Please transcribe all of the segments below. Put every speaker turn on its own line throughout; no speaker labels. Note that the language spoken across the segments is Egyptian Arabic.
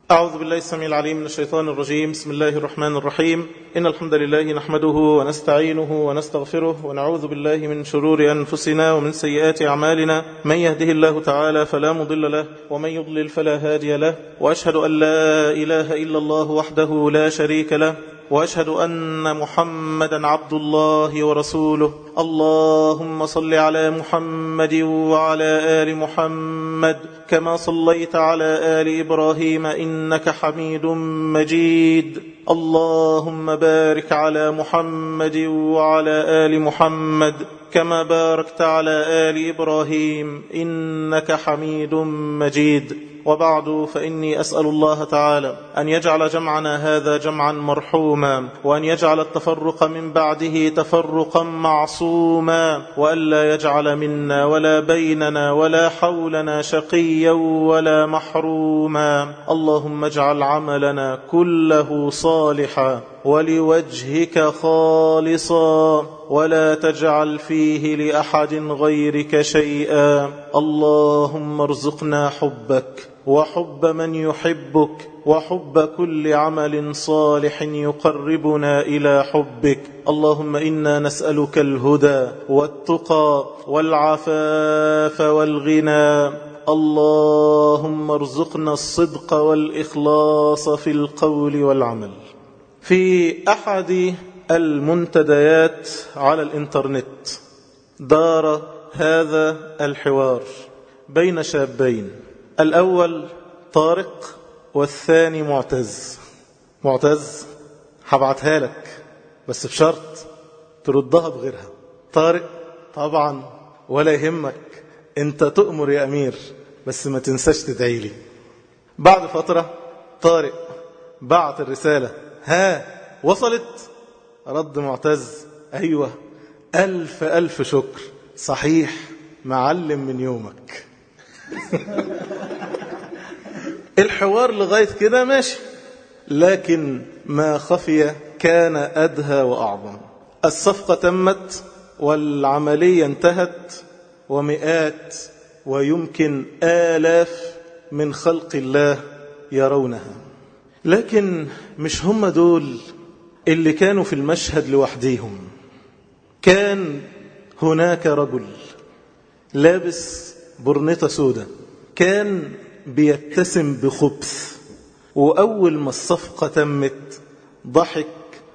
أعوذ بالله السميع العليم من الشيطان الرجيم بسم الله الرحمن الرحيم إن الحمد لله نحمده ونستعينه ونستغفره ونعوذ بالله من شرور أنفسنا ومن سيئات أعمالنا من يهده الله تعالى فلا مضل له ومن يضلل فلا هادي له وأشهد أن لا إله إلا الله وحده لا شريك له واشهد ان محمدا عبد الله ورسوله اللهم صل على محمد وعلى ال محمد كما صليت على ال ابراهيم انك حميد مجيد اللهم بارك على محمد وعلى ال محمد كما باركت على ال ابراهيم انك حميد مجيد وبعد فإني أسأل الله تعالى أن يجعل جمعنا هذا جمعا مرحوما وأن يجعل التفرق من بعده تفرقا معصوما وألا يجعل منا ولا بيننا ولا حولنا شقيا ولا محروما اللهم اجعل عملنا كله صالحا ولوجهك خالصا ولا تجعل فيه لأحد غيرك شيئا اللهم ارزقنا حبك وحب من يحبك وحب كل عمل صالح يقربنا إلى حبك اللهم إنا نسألك الهدى والتقى والعفاف والغنى اللهم ارزقنا الصدق والإخلاص في القول والعمل في أحد المنتديات على الإنترنت دار هذا الحوار بين شابين الأول طارق والثاني معتز معتز هبعتها لك بس بشرط تردها بغيرها طارق طبعا ولا يهمك انت تؤمر يا أمير بس ما تنساش تدعي لي بعد فترة طارق بعت الرسالة ها وصلت رد معتز أيوة ألف ألف شكر صحيح معلم من يومك الحوار لغاية كده ماشي لكن ما خفي كان أدهى وأعظم الصفقة تمت والعملية انتهت ومئات ويمكن آلاف من خلق الله يرونها لكن مش هم دول اللي كانوا في المشهد لوحديهم كان هناك رجل لابس برنطة سودة كان بيتسم بخبث وأول ما الصفقة تمت ضحك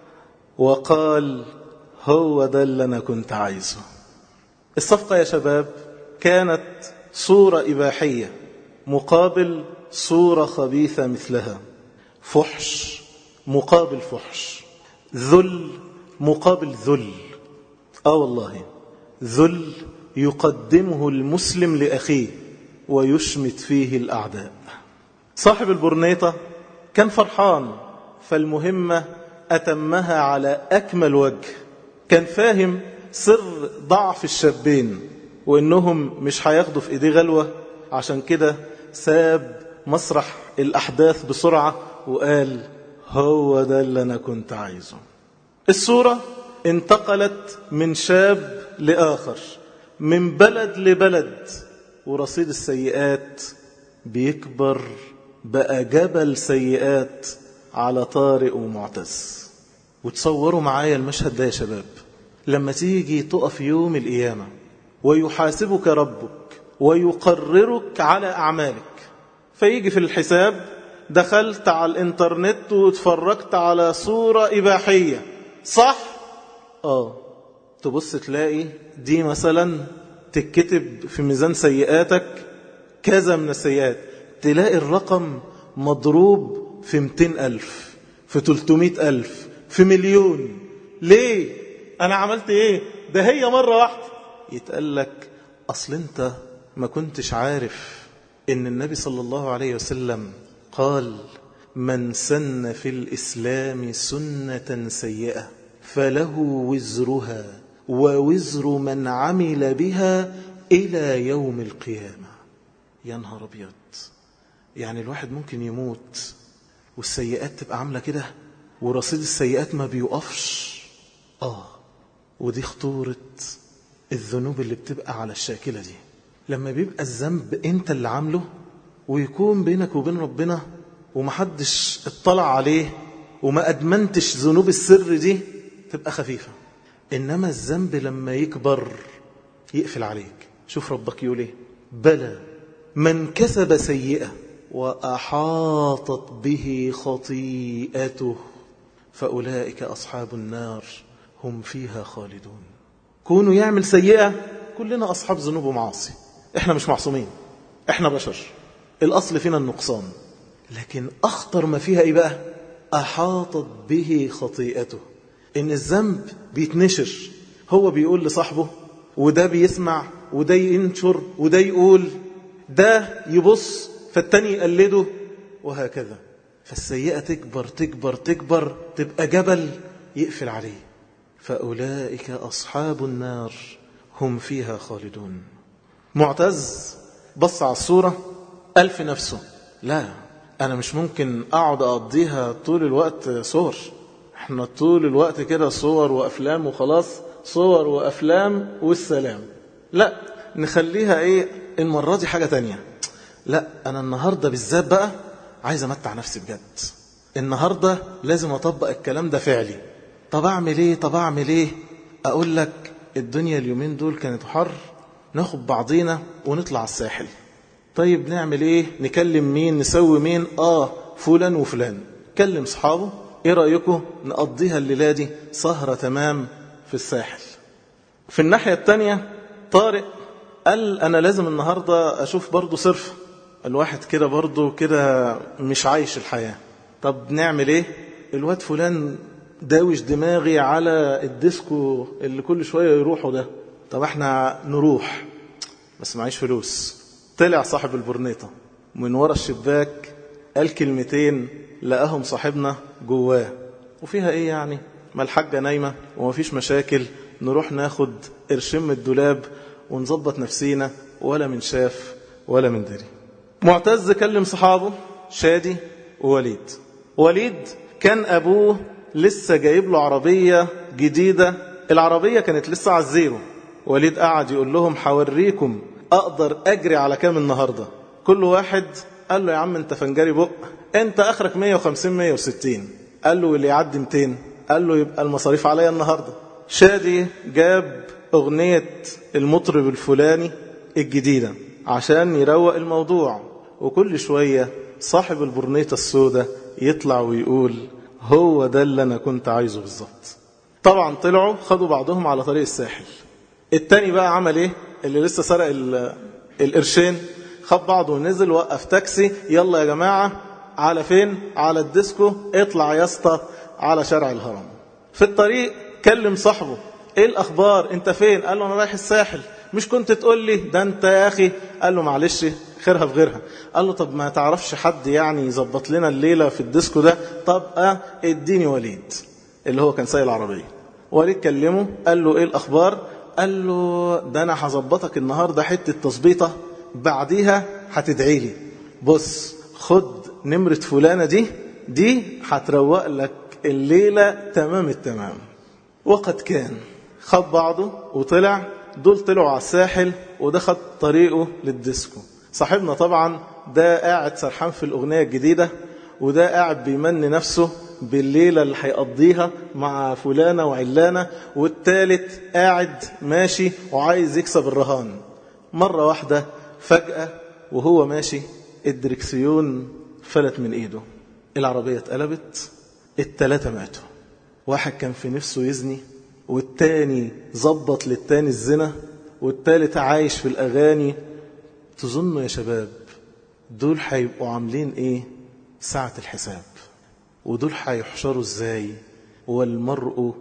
وقال هو ده اللي أنا كنت عايزه الصفقة يا شباب كانت صورة إباحية مقابل صورة خبيثة مثلها فحش مقابل فحش ذل مقابل ذل آه والله ذل يقدمه المسلم لأخيه ويشمت فيه الأعداء صاحب البرنيطة كان فرحان فالمهمة أتمها على أكمل وجه كان فاهم سر ضعف الشابين وإنهم مش هياخدوا في إيديه غلوة عشان كده ساب مسرح الأحداث بسرعة وقال هو ده اللي أنا كنت عايزه الصورة انتقلت من شاب لآخر من بلد لبلد ورصيد السيئات بيكبر بقى جبل سيئات على طارق ومعتز وتصوروا معايا المشهد ده يا شباب لما تيجي تقف يوم القيامة ويحاسبك ربك ويقررك على أعمالك فيجي في الحساب دخلت على الانترنت واتفرجت على صورة إباحية صح؟ آه تبص تلاقي دي مثلا تتكتب في ميزان سيئاتك كذا من السيئات تلاقي الرقم مضروب في 200 ألف في 300 ألف في مليون ليه أنا عملت إيه ده هي مرة واحدة يتقال لك أصل أنت ما كنتش عارف إن النبي صلى الله عليه وسلم قال من سن في الإسلام سنة سيئة فله وزرها ووزر من عمل بها إلى يوم القيامة يا نهار أبيض يعني الواحد ممكن يموت والسيئات تبقى عاملة كده ورصيد السيئات ما بيوقفش آه ودي خطورة الذنوب اللي بتبقى على الشاكلة دي لما بيبقى الذنب انت اللي عامله ويكون بينك وبين ربنا ومحدش اطلع عليه وما أدمنتش ذنوب السر دي تبقى خفيفة إنما الذنب لما يكبر يقفل عليك شوف ربك يقول ايه بلى من كسب سيئة وأحاطت به خطيئته فأولئك أصحاب النار هم فيها خالدون كونوا يعمل سيئة كلنا أصحاب ذنوب ومعاصي إحنا مش معصومين إحنا بشر الأصل فينا النقصان لكن أخطر ما فيها إيه بقى أحاطت به خطيئته إن الذنب بيتنشر هو بيقول لصاحبه وده بيسمع وده ينشر وده يقول ده يبص فالتاني يقلده وهكذا فالسيئة تكبر تكبر تكبر تبقى جبل يقفل عليه فأولئك أصحاب النار هم فيها خالدون معتز بص على الصورة ألف نفسه لا أنا مش ممكن أقعد أقضيها طول الوقت صور احنا طول الوقت كده صور وأفلام وخلاص صور وأفلام والسلام لا نخليها ايه المرة دي حاجة تانية لا أنا النهاردة بالذات بقى عايز أمتع نفسي بجد النهاردة لازم أطبق الكلام ده فعلي طب أعمل إيه طب أعمل إيه أقول لك الدنيا اليومين دول كانت حر ناخد بعضينا ونطلع الساحل طيب نعمل إيه نكلم مين نسوي مين آه فلان وفلان كلم صحابه إيه رأيكم نقضيها الليلة دي سهرة تمام في الساحل في الناحية التانية طارق قال أنا لازم النهاردة أشوف برضو صرف الواحد كده برضو كده مش عايش الحياة طب نعمل إيه الواد فلان داوش دماغي على الديسكو اللي كل شوية يروحوا ده طب احنا نروح بس معيش فلوس طلع صاحب البرنيطة من ورا الشباك قال كلمتين لقاهم صاحبنا جواه وفيها ايه يعني ما الحاجة نايمة ومفيش مشاكل نروح ناخد قرشين من الدولاب ونظبط نفسينا ولا من شاف ولا من دري معتز كلم صحابه شادي ووليد وليد كان أبوه لسه جايب له عربية جديدة العربية كانت لسه على الزيرو وليد قعد يقول لهم حوريكم أقدر أجري على كام النهاردة كل واحد قال له يا عم انت فنجري بق انت اخرك 150 160 قال له واللي يعدي 200 قال له يبقى المصاريف عليا النهارده شادي جاب اغنيه المطرب الفلاني الجديده عشان يروق الموضوع وكل شويه صاحب البرنيطه السوداء يطلع ويقول هو ده اللي انا كنت عايزه بالظبط طبعا طلعوا خدوا بعضهم على طريق الساحل التاني بقى عمل ايه اللي لسه سرق القرشين خد بعضه ونزل وقف تاكسي يلا يا جماعة على فين على الديسكو اطلع يا اسطى على شارع الهرم في الطريق كلم صاحبه ايه الاخبار انت فين قال له انا رايح الساحل مش كنت تقول لي ده انت يا اخي قال له معلش خيرها في غيرها قال له طب ما تعرفش حد يعني يظبط لنا الليله في الديسكو ده طب اه اديني وليد اللي هو كان سايق العربيه وليد كلمه قال له ايه الاخبار قال له ده انا هظبطك النهارده حته تظبيطه بعديها هتدعي لي بص خد نمرة فلانة دي دي هتروق لك الليلة تمام التمام وقد كان خد بعضه وطلع دول طلعوا على الساحل وده خد طريقه للديسكو صاحبنا طبعا ده قاعد سرحان في الأغنية الجديدة وده قاعد بيمني نفسه بالليلة اللي هيقضيها مع فلانة وعلانة والتالت قاعد ماشي وعايز يكسب الرهان مرة واحدة فجأة وهو ماشي الدركسيون فلت من ايده العربية اتقلبت التلاتة ماتوا واحد كان في نفسه يزني والتاني ظبط للتاني الزنا والتالت عايش في الأغاني تظنوا يا شباب دول هيبقوا عاملين ايه ساعة الحساب ودول هيحشروا ازاي والمرء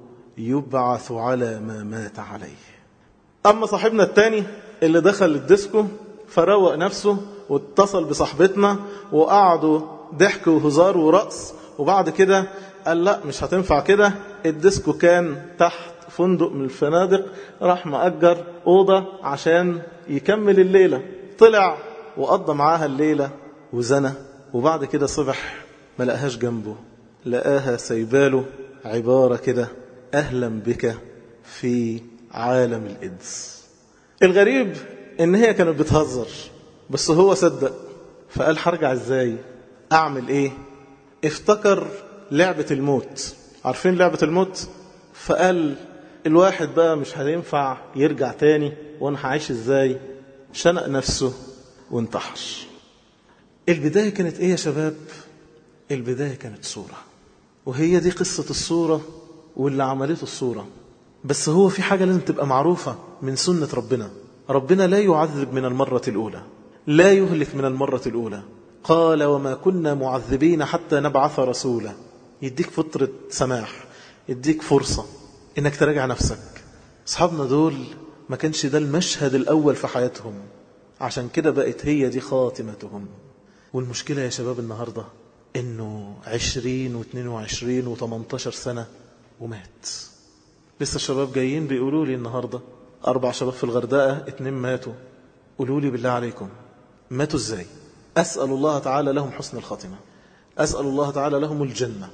يبعث على ما مات عليه أما صاحبنا التاني اللي دخل الديسكو فروق نفسه واتصل بصاحبتنا وقعدوا ضحك وهزار ورقص وبعد كده قال لا مش هتنفع كده الديسكو كان تحت فندق من الفنادق راح مأجر أوضة عشان يكمل الليلة طلع وقضى معاها الليلة وزنى وبعد كده صبح ما لقاهاش جنبه لقاها سيباله عبارة كده أهلا بك في عالم الإدس الغريب ان هي كانت بتهزر بس هو صدق فقال هرجع ازاي أعمل إيه افتكر لعبة الموت عارفين لعبة الموت فقال الواحد بقى مش هينفع يرجع تاني وانا هعيش ازاي شنق نفسه وانتحر البداية كانت ايه يا شباب البداية كانت صورة وهي دي قصة الصورة واللي عملته الصورة بس هو في حاجة لازم تبقى معروفة من سنة ربنا ربنا لا يعذب من المرة الأولى لا يهلك من المرة الأولى قال وما كنا معذبين حتى نبعث رسولا يديك فترة سماح يديك فرصة انك تراجع نفسك اصحابنا دول ما كانش ده المشهد الأول في حياتهم عشان كده بقت هي دي خاتمتهم والمشكلة يا شباب النهاردة انه عشرين واثنين وعشرين وثمانتاشر سنة ومات لسه الشباب جايين بيقولوا لي النهاردة أربع شباب في الغردقة اتنين ماتوا قولوا لي بالله عليكم ماتوا ازاي أسأل الله تعالى لهم حسن الخاتمة أسأل الله تعالى لهم الجنة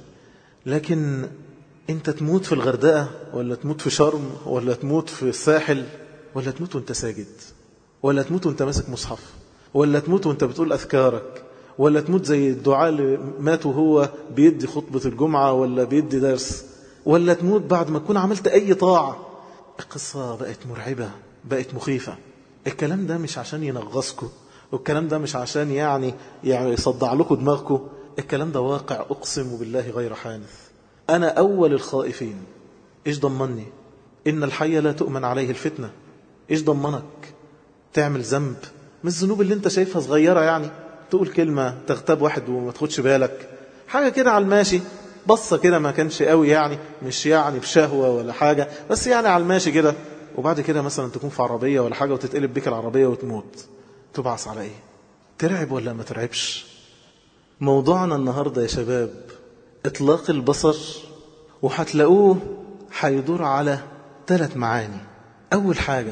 لكن انت تموت في الغردقة ولا تموت في شرم ولا تموت في الساحل ولا تموت وانت ساجد ولا تموت وانت ماسك مصحف ولا تموت وانت بتقول أذكارك ولا تموت زي الدعاء اللي مات وهو بيدي خطبة الجمعة ولا بيدي درس ولا تموت بعد ما تكون عملت أي طاعة القصة بقت مرعبة بقت مخيفة الكلام ده مش عشان ينغصكم والكلام ده مش عشان يعني يعني يصدع لكم دماغكم الكلام ده واقع أقسم بالله غير حانث أنا أول الخائفين إيش ضمني إن الحي لا تؤمن عليه الفتنة إيش ضمنك تعمل ذنب من الذنوب اللي انت شايفها صغيرة يعني تقول كلمة تغتاب واحد وما تاخدش بالك حاجة كده على الماشي بصة كده ما كانش قوي يعني مش يعني بشهوة ولا حاجة بس يعني على الماشي كده وبعد كده مثلا تكون في عربية ولا حاجة وتتقلب بيك العربية وتموت تبعث على ايه ترعب ولا ما ترعبش موضوعنا النهاردة يا شباب اطلاق البصر وهتلاقوه هيدور على ثلاث معاني اول حاجة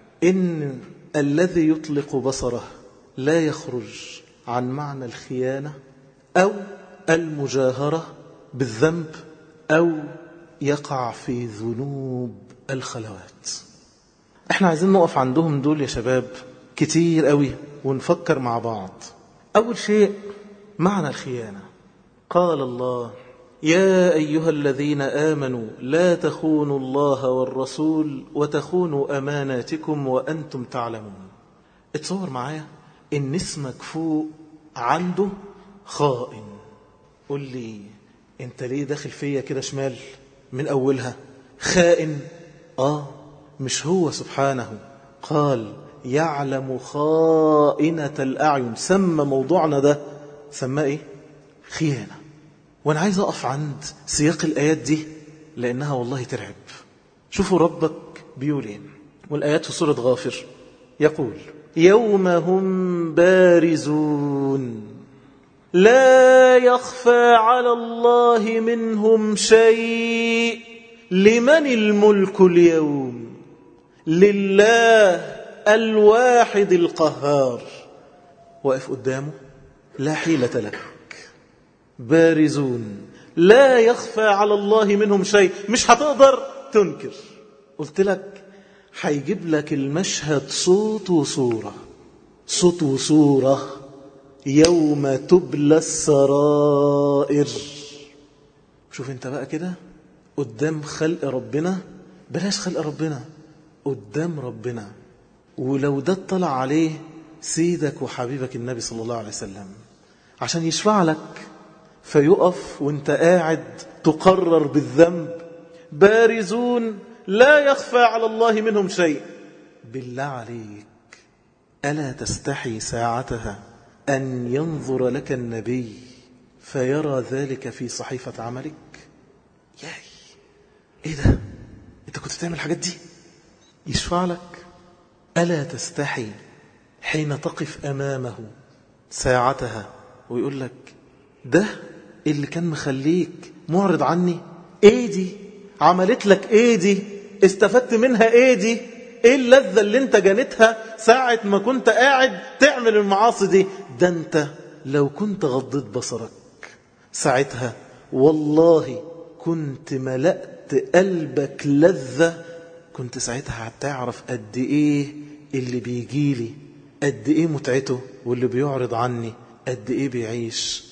ان الذي يطلق بصره لا يخرج عن معنى الخيانة او المجاهرة بالذنب او يقع في ذنوب الخلوات احنا عايزين نقف عندهم دول يا شباب كتير قوي ونفكر مع بعض أول شيء معنى الخيانة قال الله يا أيها الذين آمنوا لا تخونوا الله والرسول وتخونوا أماناتكم وأنتم تعلمون اتصور معايا إن اسمك فوق عنده خائن قل لي انت ليه داخل فيا كده شمال من أولها خائن آه مش هو سبحانه قال يعلم خائنة الأعين سمى موضوعنا ده سماه إيه؟ خيانة وأنا عايز أقف عند سياق الآيات دي لأنها والله ترعب شوفوا ربك بيقول إيه والآيات في سورة غافر يقول يوم هم بارزون لا يخفى على الله منهم شيء لمن الملك اليوم لله الواحد القهار واقف قدامه لا حيلة لك بارزون لا يخفى على الله منهم شيء مش هتقدر تنكر قلت لك هيجيب لك المشهد صوت وصورة صوت وصورة يوم تبلى السرائر شوف انت بقى كده قدام خلق ربنا بلاش خلق ربنا قدام ربنا ولو ده اطلع عليه سيدك وحبيبك النبي صلى الله عليه وسلم عشان يشفع لك فيقف وانت قاعد تقرر بالذنب بارزون لا يخفى على الله منهم شيء بالله عليك ألا تستحي ساعتها أن ينظر لك النبي فيرى ذلك في صحيفة عملك ياي ايه ده انت كنت بتعمل الحاجات دي يشفع لك ألا تستحي حين تقف أمامه ساعتها ويقول لك ده اللي كان مخليك معرض عني ايه دي عملت لك ايه دي استفدت منها ايه دي ايه اللذة اللي انت جنتها ساعة ما كنت قاعد تعمل المعاصي دي ده انت لو كنت غضيت بصرك ساعتها والله كنت ملأت قلبك لذة كنت ساعتها هتعرف قد ايه اللي بيجيلي قد ايه متعته واللي بيعرض عني قد ايه بيعيش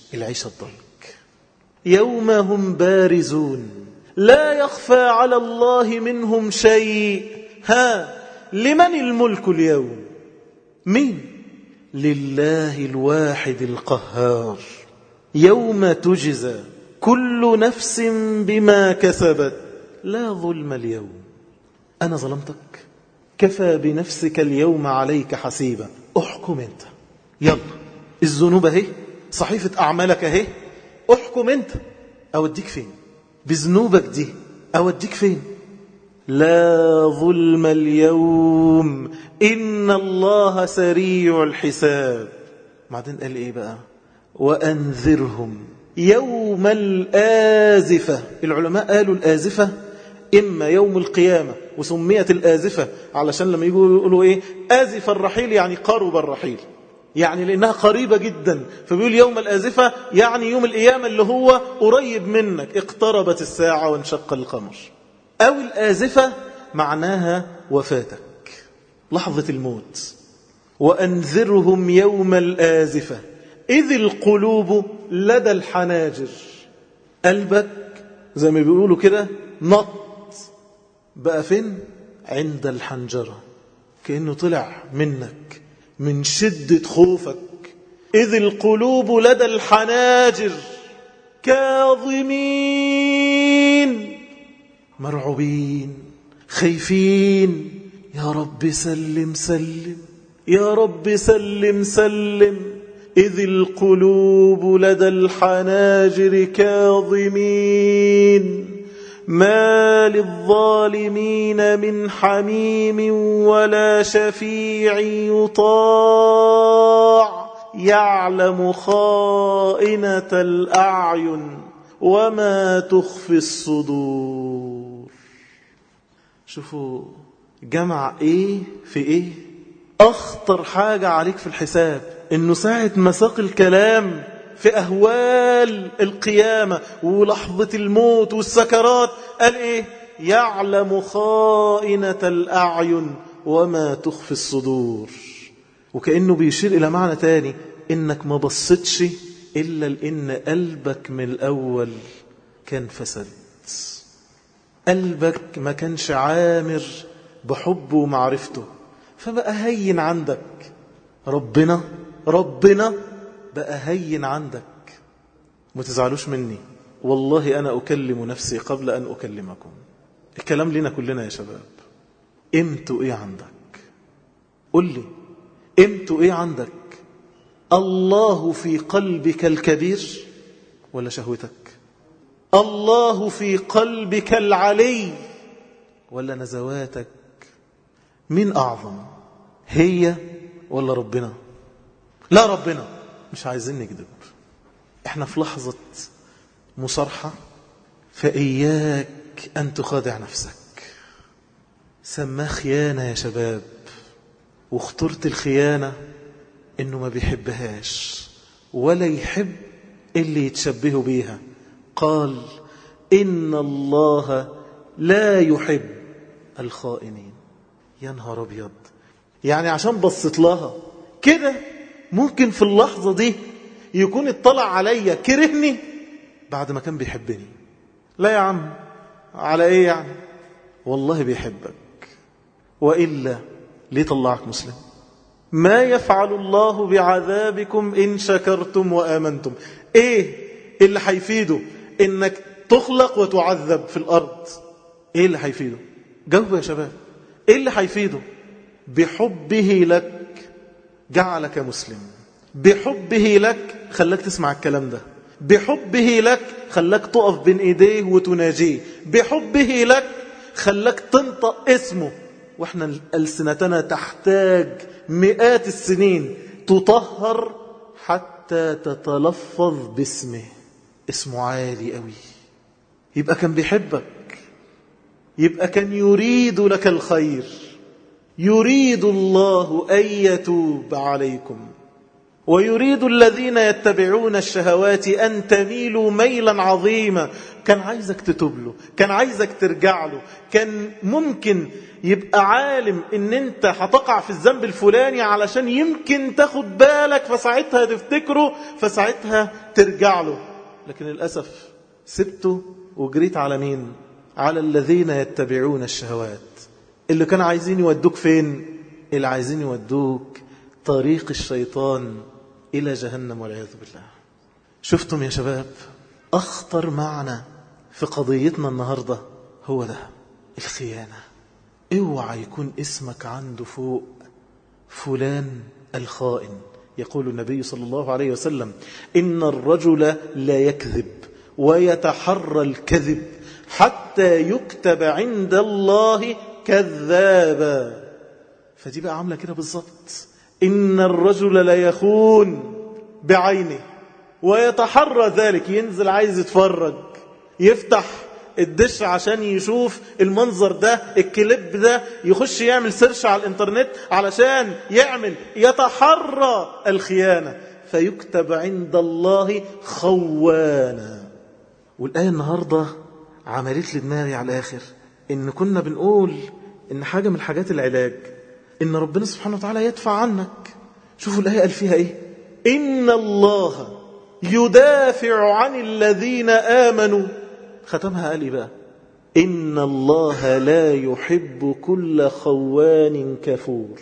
العيشة الضنك يوم هم بارزون لا يخفى على الله منهم شيء ها لمن الملك اليوم مين لله الواحد القهار يوم تجزى كل نفس بما كسبت لا ظلم اليوم أنا ظلمتك كفى بنفسك اليوم عليك حسيبا احكم انت يلا الذنوب اهي صحيفة أعمالك اهي احكم انت أوديك فين بذنوبك دي أوديك فين لا ظلم اليوم إن الله سريع الحساب بعدين قال إيه بقى وأنذرهم يوم الآزفة العلماء قالوا الآزفة إما يوم القيامة وسميت الآزفة علشان لما يقولوا يقولوا إيه آزف الرحيل يعني قرب الرحيل يعني لأنها قريبة جدا فبيقول يوم الآزفة يعني يوم القيامة اللي هو قريب منك اقتربت الساعة وانشق القمر أو الآزفة معناها وفاتك لحظة الموت وأنذرهم يوم الآزفة إذ القلوب لدى الحناجر قلبك زي ما بيقولوا كده نط بقى فين عند الحنجرة كأنه طلع منك من شدة خوفك إذ القلوب لدى الحناجر كاظمين مرعوبين خايفين يا رب سلم سلم يا رب سلم سلم إذ القلوب لدى الحناجر كاظمين ما للظالمين من حميم ولا شفيع يطاع يعلم خائنة الأعين وما تخفي الصدور شوفوا جمع ايه في ايه اخطر حاجة عليك في الحساب انه ساعة مساق الكلام في أهوال القيامة ولحظة الموت والسكرات قال إيه يعلم خائنة الأعين وما تخفي الصدور وكأنه بيشير إلى معنى تاني إنك ما بصتش إلا لأن قلبك من الأول كان فسد قلبك ما كانش عامر بحبه ومعرفته فبقى هين عندك ربنا ربنا بقى هين عندك ما تزعلوش مني والله أنا أكلم نفسي قبل أن أكلمكم الكلام لنا كلنا يا شباب قيمته إيه عندك قل لي قيمته إيه عندك الله في قلبك الكبير ولا شهوتك الله في قلبك العلي ولا نزواتك مين أعظم هي ولا ربنا لا ربنا مش عايزين نكذب احنا في لحظة مصارحة فإياك أن تخادع نفسك سماه خيانة يا شباب واخترت الخيانة انه ما بيحبهاش ولا يحب اللي يتشبه بيها قال إن الله لا يحب الخائنين يا نهار أبيض يعني عشان بصت لها كده ممكن في اللحظة دي يكون اطلع عليا كرهني بعد ما كان بيحبني لا يا عم على ايه يعني والله بيحبك وإلا ليه طلعك مسلم ما يفعل الله بعذابكم إن شكرتم وآمنتم ايه اللي هيفيده انك تخلق وتعذب في الأرض ايه اللي هيفيده جاوب يا شباب ايه اللي هيفيده بحبه لك جعلك مسلم بحبه لك خلاك تسمع الكلام ده بحبه لك خلاك تقف بين ايديه وتناجيه بحبه لك خلاك تنطق اسمه واحنا ألسنتنا تحتاج مئات السنين تطهر حتى تتلفظ باسمه اسمه عالي قوي يبقى كان بيحبك يبقى كان يريد لك الخير يريد الله أن يتوب عليكم ويريد الذين يتبعون الشهوات أن تميلوا ميلا عظيما كان عايزك تتوب له كان عايزك ترجع له كان ممكن يبقى عالم ان انت هتقع في الذنب الفلاني علشان يمكن تاخد بالك فساعتها تفتكره فساعتها ترجع له لكن للأسف سبته وجريت على مين على الذين يتبعون الشهوات اللي كانوا عايزين يودوك فين اللي عايزين يودوك طريق الشيطان إلى جهنم والعياذ بالله شفتم يا شباب أخطر معنى في قضيتنا النهاردة هو ده الخيانة اوعى يكون اسمك عنده فوق فلان الخائن يقول النبي صلى الله عليه وسلم إن الرجل لا يكذب ويتحرى الكذب حتى يكتب عند الله كذابا فدي بقى عاملة كده بالظبط إن الرجل لا يخون بعينه ويتحرى ذلك ينزل عايز يتفرج يفتح الدش عشان يشوف المنظر ده الكليب ده يخش يعمل سيرش على الانترنت علشان يعمل يتحرى الخيانة فيكتب عند الله خوانا والآية النهاردة عملت لي دماغي على الآخر إن كنا بنقول إن حاجة من حاجات العلاج إن ربنا سبحانه وتعالى يدفع عنك شوفوا الآية قال فيها إيه إن الله يدافع عن الذين آمنوا ختمها قال إيه بقى إن الله لا يحب كل خوان كفور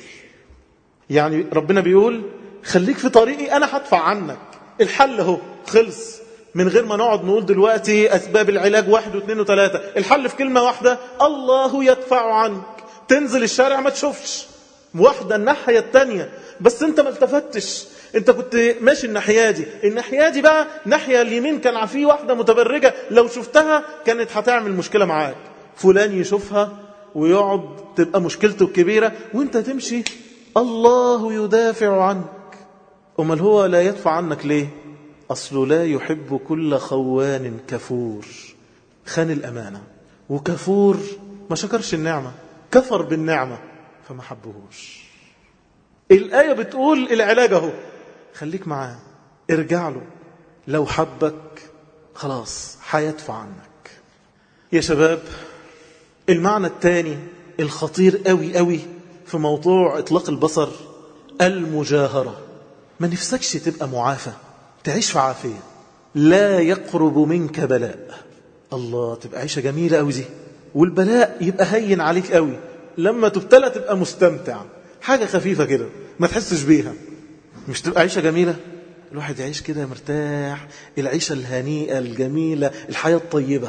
يعني ربنا بيقول خليك في طريقي أنا هدفع عنك الحل هو خلص من غير ما نقعد نقول دلوقتي أسباب العلاج واحد واثنين وثلاثة الحل في كلمة واحدة الله يدفع عنك تنزل الشارع ما تشوفش واحدة الناحية التانية بس انت ما التفتش انت كنت ماشي الناحية دي الناحية دي بقى ناحية اليمين كان في واحدة متبرجة لو شفتها كانت هتعمل مشكلة معاك فلان يشوفها ويقعد تبقى مشكلته الكبيرة وانت تمشي الله يدافع عنك امال هو لا يدفع عنك ليه أصله لا يحب كل خوان كفور خان الأمانة وكفور ما شكرش النعمة كفر بالنعمة فما حبهوش الآية بتقول العلاج اهو خليك معاه ارجع له لو حبك خلاص هيدفع عنك يا شباب المعنى الثاني الخطير قوي قوي في موضوع اطلاق البصر المجاهرة ما نفسكش تبقى معافى تعيش في عافية لا يقرب منك بلاء الله تبقى عيشة جميلة قوي دي والبلاء يبقى هين عليك قوي لما تبتلى تبقى مستمتع حاجة خفيفة كده ما تحسش بيها مش تبقى عيشة جميلة الواحد يعيش كده مرتاح العيشة الهنيئة الجميلة الحياة الطيبة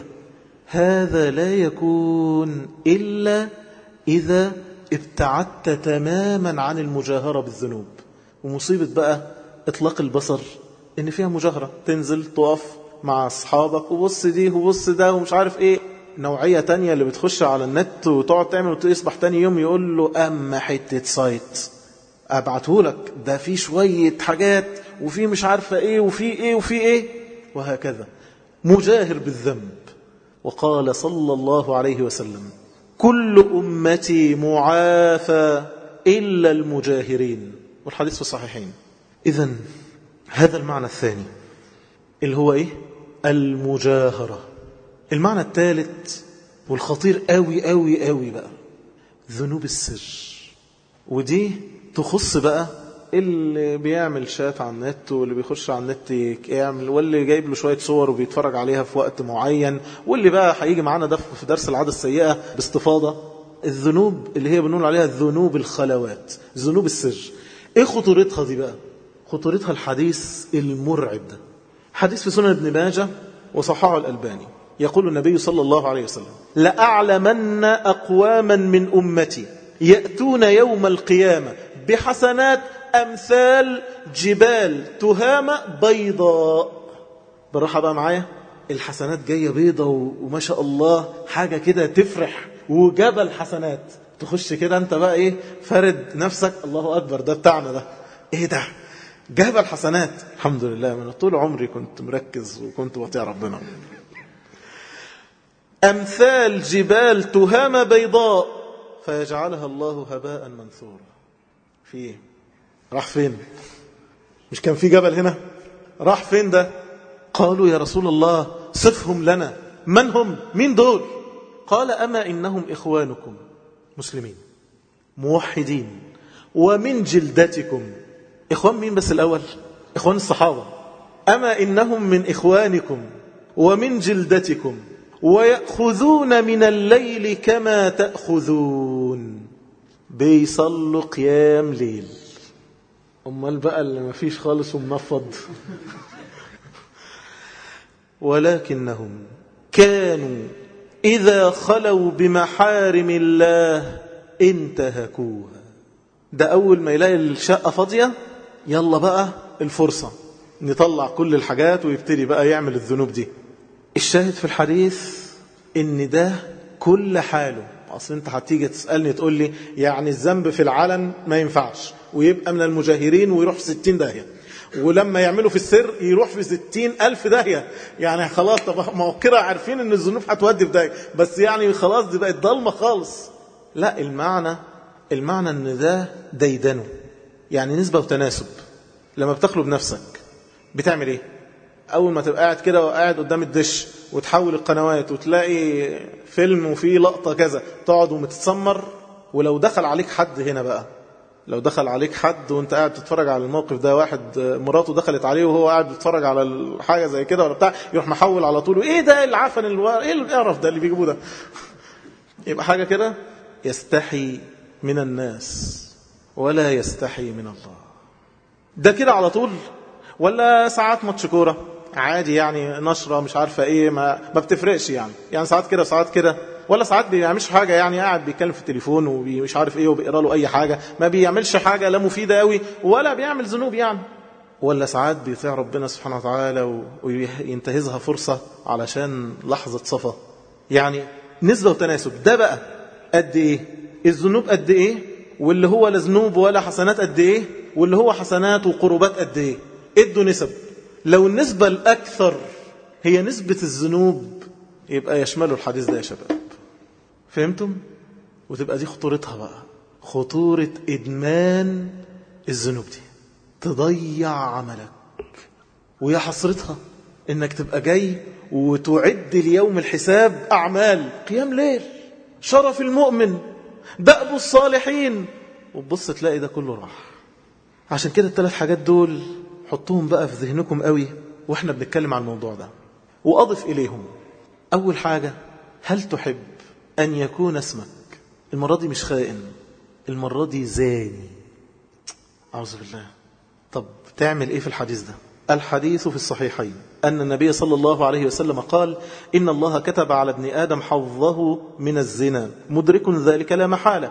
هذا لا يكون إلا إذا ابتعدت تماما عن المجاهرة بالذنوب ومصيبة بقى إطلاق البصر إن فيها مجاهرة تنزل تقف مع أصحابك وبص دي وبص ده ومش عارف إيه نوعية تانية اللي بتخش على النت وتقعد تعمل وتصبح تاني يوم يقول له أما حتة سايت أبعتهولك ده في شوية حاجات وفي مش عارفة إيه وفي إيه وفي إيه وهكذا مجاهر بالذنب وقال صلى الله عليه وسلم كل أمتي معافى إلا المجاهرين والحديث في الصحيحين إذا هذا المعنى الثاني اللي هو إيه المجاهرة المعنى الثالث والخطير قوي قوي قوي بقى ذنوب السر ودي تخص بقى اللي بيعمل شات على النت واللي بيخش على النت يعمل واللي جايب له شوية صور وبيتفرج عليها في وقت معين واللي بقى هيجي معانا ده في درس العادة السيئة باستفاضة الذنوب اللي هي بنقول عليها ذنوب الخلوات ذنوب السر ايه خطورتها دي بقى خطورتها الحديث المرعب ده حديث في سنن ابن ماجه وصححه الألباني يقول النبي صلى الله عليه وسلم لأعلمن أقواما من أمتي يأتون يوم القيامة بحسنات أمثال جبال تهامة بيضاء بالراحة بقى معايا الحسنات جاية بيضة وما شاء الله حاجة كده تفرح وجبل حسنات تخش كده انت بقى ايه فرد نفسك الله أكبر ده بتاعنا ده ايه ده جبل حسنات الحمد لله من طول عمري كنت مركز وكنت بطيع ربنا أمثال جبال تهامة بيضاء فيجعلها الله هباء منثورا في ايه راح فين مش كان في جبل هنا راح فين ده قالوا يا رسول الله صفهم لنا من هم مين دول قال أما إنهم إخوانكم مسلمين موحدين ومن جلدتكم إخوان مين بس الأول إخوان الصحابة أما إنهم من إخوانكم ومن جلدتكم ويأخذون من الليل كما تأخذون بيصلوا قيام ليل أمال بقى اللي ما فيش خالص ومنفض ولكنهم كانوا إذا خلوا بمحارم الله انتهكوها ده أول ما يلاقي الشقة فاضية يلا بقى الفرصة نطلع كل الحاجات ويبتدي بقى يعمل الذنوب دي الشاهد في الحديث ان ده كل حاله اصل انت هتيجي تسألني تقول لي يعني الذنب في العلن ما ينفعش ويبقى من المجاهرين ويروح في ستين داهية ولما يعملوا في السر يروح في ستين ألف داهية يعني خلاص طب ما هو كده عارفين ان الذنوب هتودي في داهية بس يعني خلاص دي بقت ضلمة خالص لا المعنى المعنى ان ده ديدنه يعني نسبة وتناسب لما بتخلو بنفسك بتعمل ايه اول ما تبقى قاعد كده وقاعد قدام الدش وتحول القنوات وتلاقي فيلم وفيه لقطة كذا تقعد ومتتسمر ولو دخل عليك حد هنا بقى لو دخل عليك حد وانت قاعد تتفرج على الموقف ده واحد مراته دخلت عليه وهو قاعد بيتفرج على الحاجة زي كده ولا بتاع يروح محول على طول ايه ده العفن الو... ايه القرف ده اللي بيجيبوه ده يبقى حاجة كده يستحي من الناس ولا يستحي من الله ده كده على طول ولا ساعات ماتش كوره عادي يعني نشرة مش عارفة ايه ما, ما بتفرقش يعني يعني ساعات كده ساعات كده ولا ساعات بيعملش حاجة يعني قاعد بيتكلم في التليفون ومش عارف ايه وبيقرا له اي حاجة ما بيعملش حاجة لا مفيدة قوي ولا بيعمل ذنوب يعني ولا ساعات بيطيع ربنا سبحانه وتعالى وينتهزها فرصة علشان لحظة صفا يعني نسبة وتناسب ده بقى قد ايه الذنوب قد ايه واللي هو لا ذنوب ولا حسنات قد ايه واللي هو حسنات وقربات قد ايه ادوا نسب لو النسبة الأكثر هي نسبة الذنوب يبقى يشمله الحديث ده يا شباب فهمتم؟ وتبقى دي خطورتها بقى خطورة إدمان الذنوب دي تضيع عملك ويا حسرتها إنك تبقى جاي وتعد ليوم الحساب أعمال قيام ليل شرف المؤمن دأب الصالحين وتبص تلاقي ده كله راح عشان كده الثلاث حاجات دول حطوهم بقى في ذهنكم قوي واحنا بنتكلم عن الموضوع ده وأضف إليهم أول حاجة هل تحب أن يكون اسمك المرة دي مش خائن المرة دي زاني أعوذ بالله طب تعمل إيه في الحديث ده الحديث في الصحيحين أن النبي صلى الله عليه وسلم قال إن الله كتب على ابن آدم حظه من الزنا مدرك ذلك لا محالة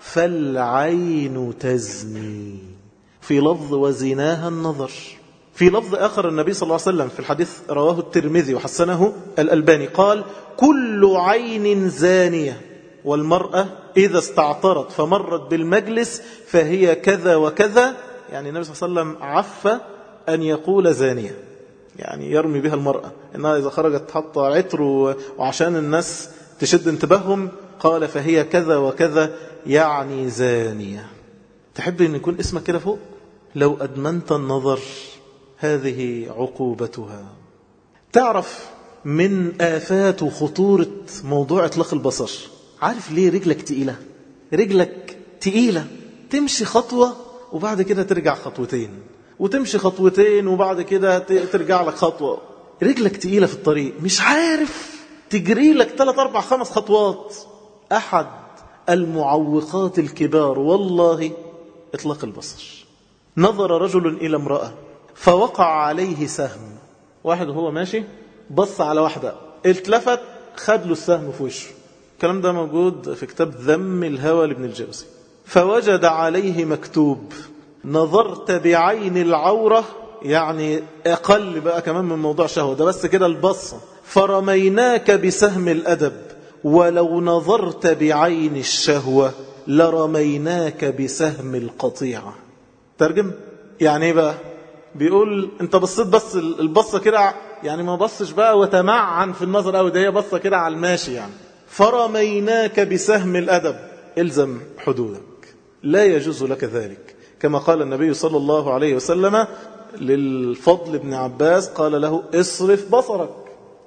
فالعين تزني في لفظ وزناها النظر في لفظ آخر النبي صلى الله عليه وسلم في الحديث رواه الترمذي وحسنه الألباني قال كل عين زانية والمرأة إذا استعطرت فمرت بالمجلس فهي كذا وكذا يعني النبي صلى الله عليه وسلم عف أن يقول زانية يعني يرمي بها المرأة إنها إذا خرجت حط عطر وعشان الناس تشد انتباههم قال فهي كذا وكذا يعني زانية تحب أن يكون اسمك كده فوق لو أدمنت النظر هذه عقوبتها تعرف من آفات وخطورة موضوع إطلاق البصر عارف ليه رجلك تقيلة رجلك تقيلة تمشي خطوة وبعد كده ترجع خطوتين وتمشي خطوتين وبعد كده ترجع لك خطوة رجلك تقيلة في الطريق مش عارف تجري لك ثلاث أربع خمس خطوات أحد المعوقات الكبار والله إطلاق البصر نظر رجل إلى امرأة فوقع عليه سهم واحد وهو ماشي بص على واحدة اتلفت خد له السهم في وشه الكلام ده موجود في كتاب ذم الهوى لابن الجوزي فوجد عليه مكتوب نظرت بعين العورة يعني أقل بقى كمان من موضوع شهوة ده بس كده البصة فرميناك بسهم الأدب ولو نظرت بعين الشهوة لرميناك بسهم القطيعة ترجم يعني ايه بقى بيقول انت بصيت بس البصة كده يعني ما بصش بقى وتمعن في النظر قوي ده هي بصة كده على الماشي يعني فرميناك بسهم الأدب الزم حدودك لا يجوز لك ذلك كما قال النبي صلى الله عليه وسلم للفضل بن عباس قال له اصرف بصرك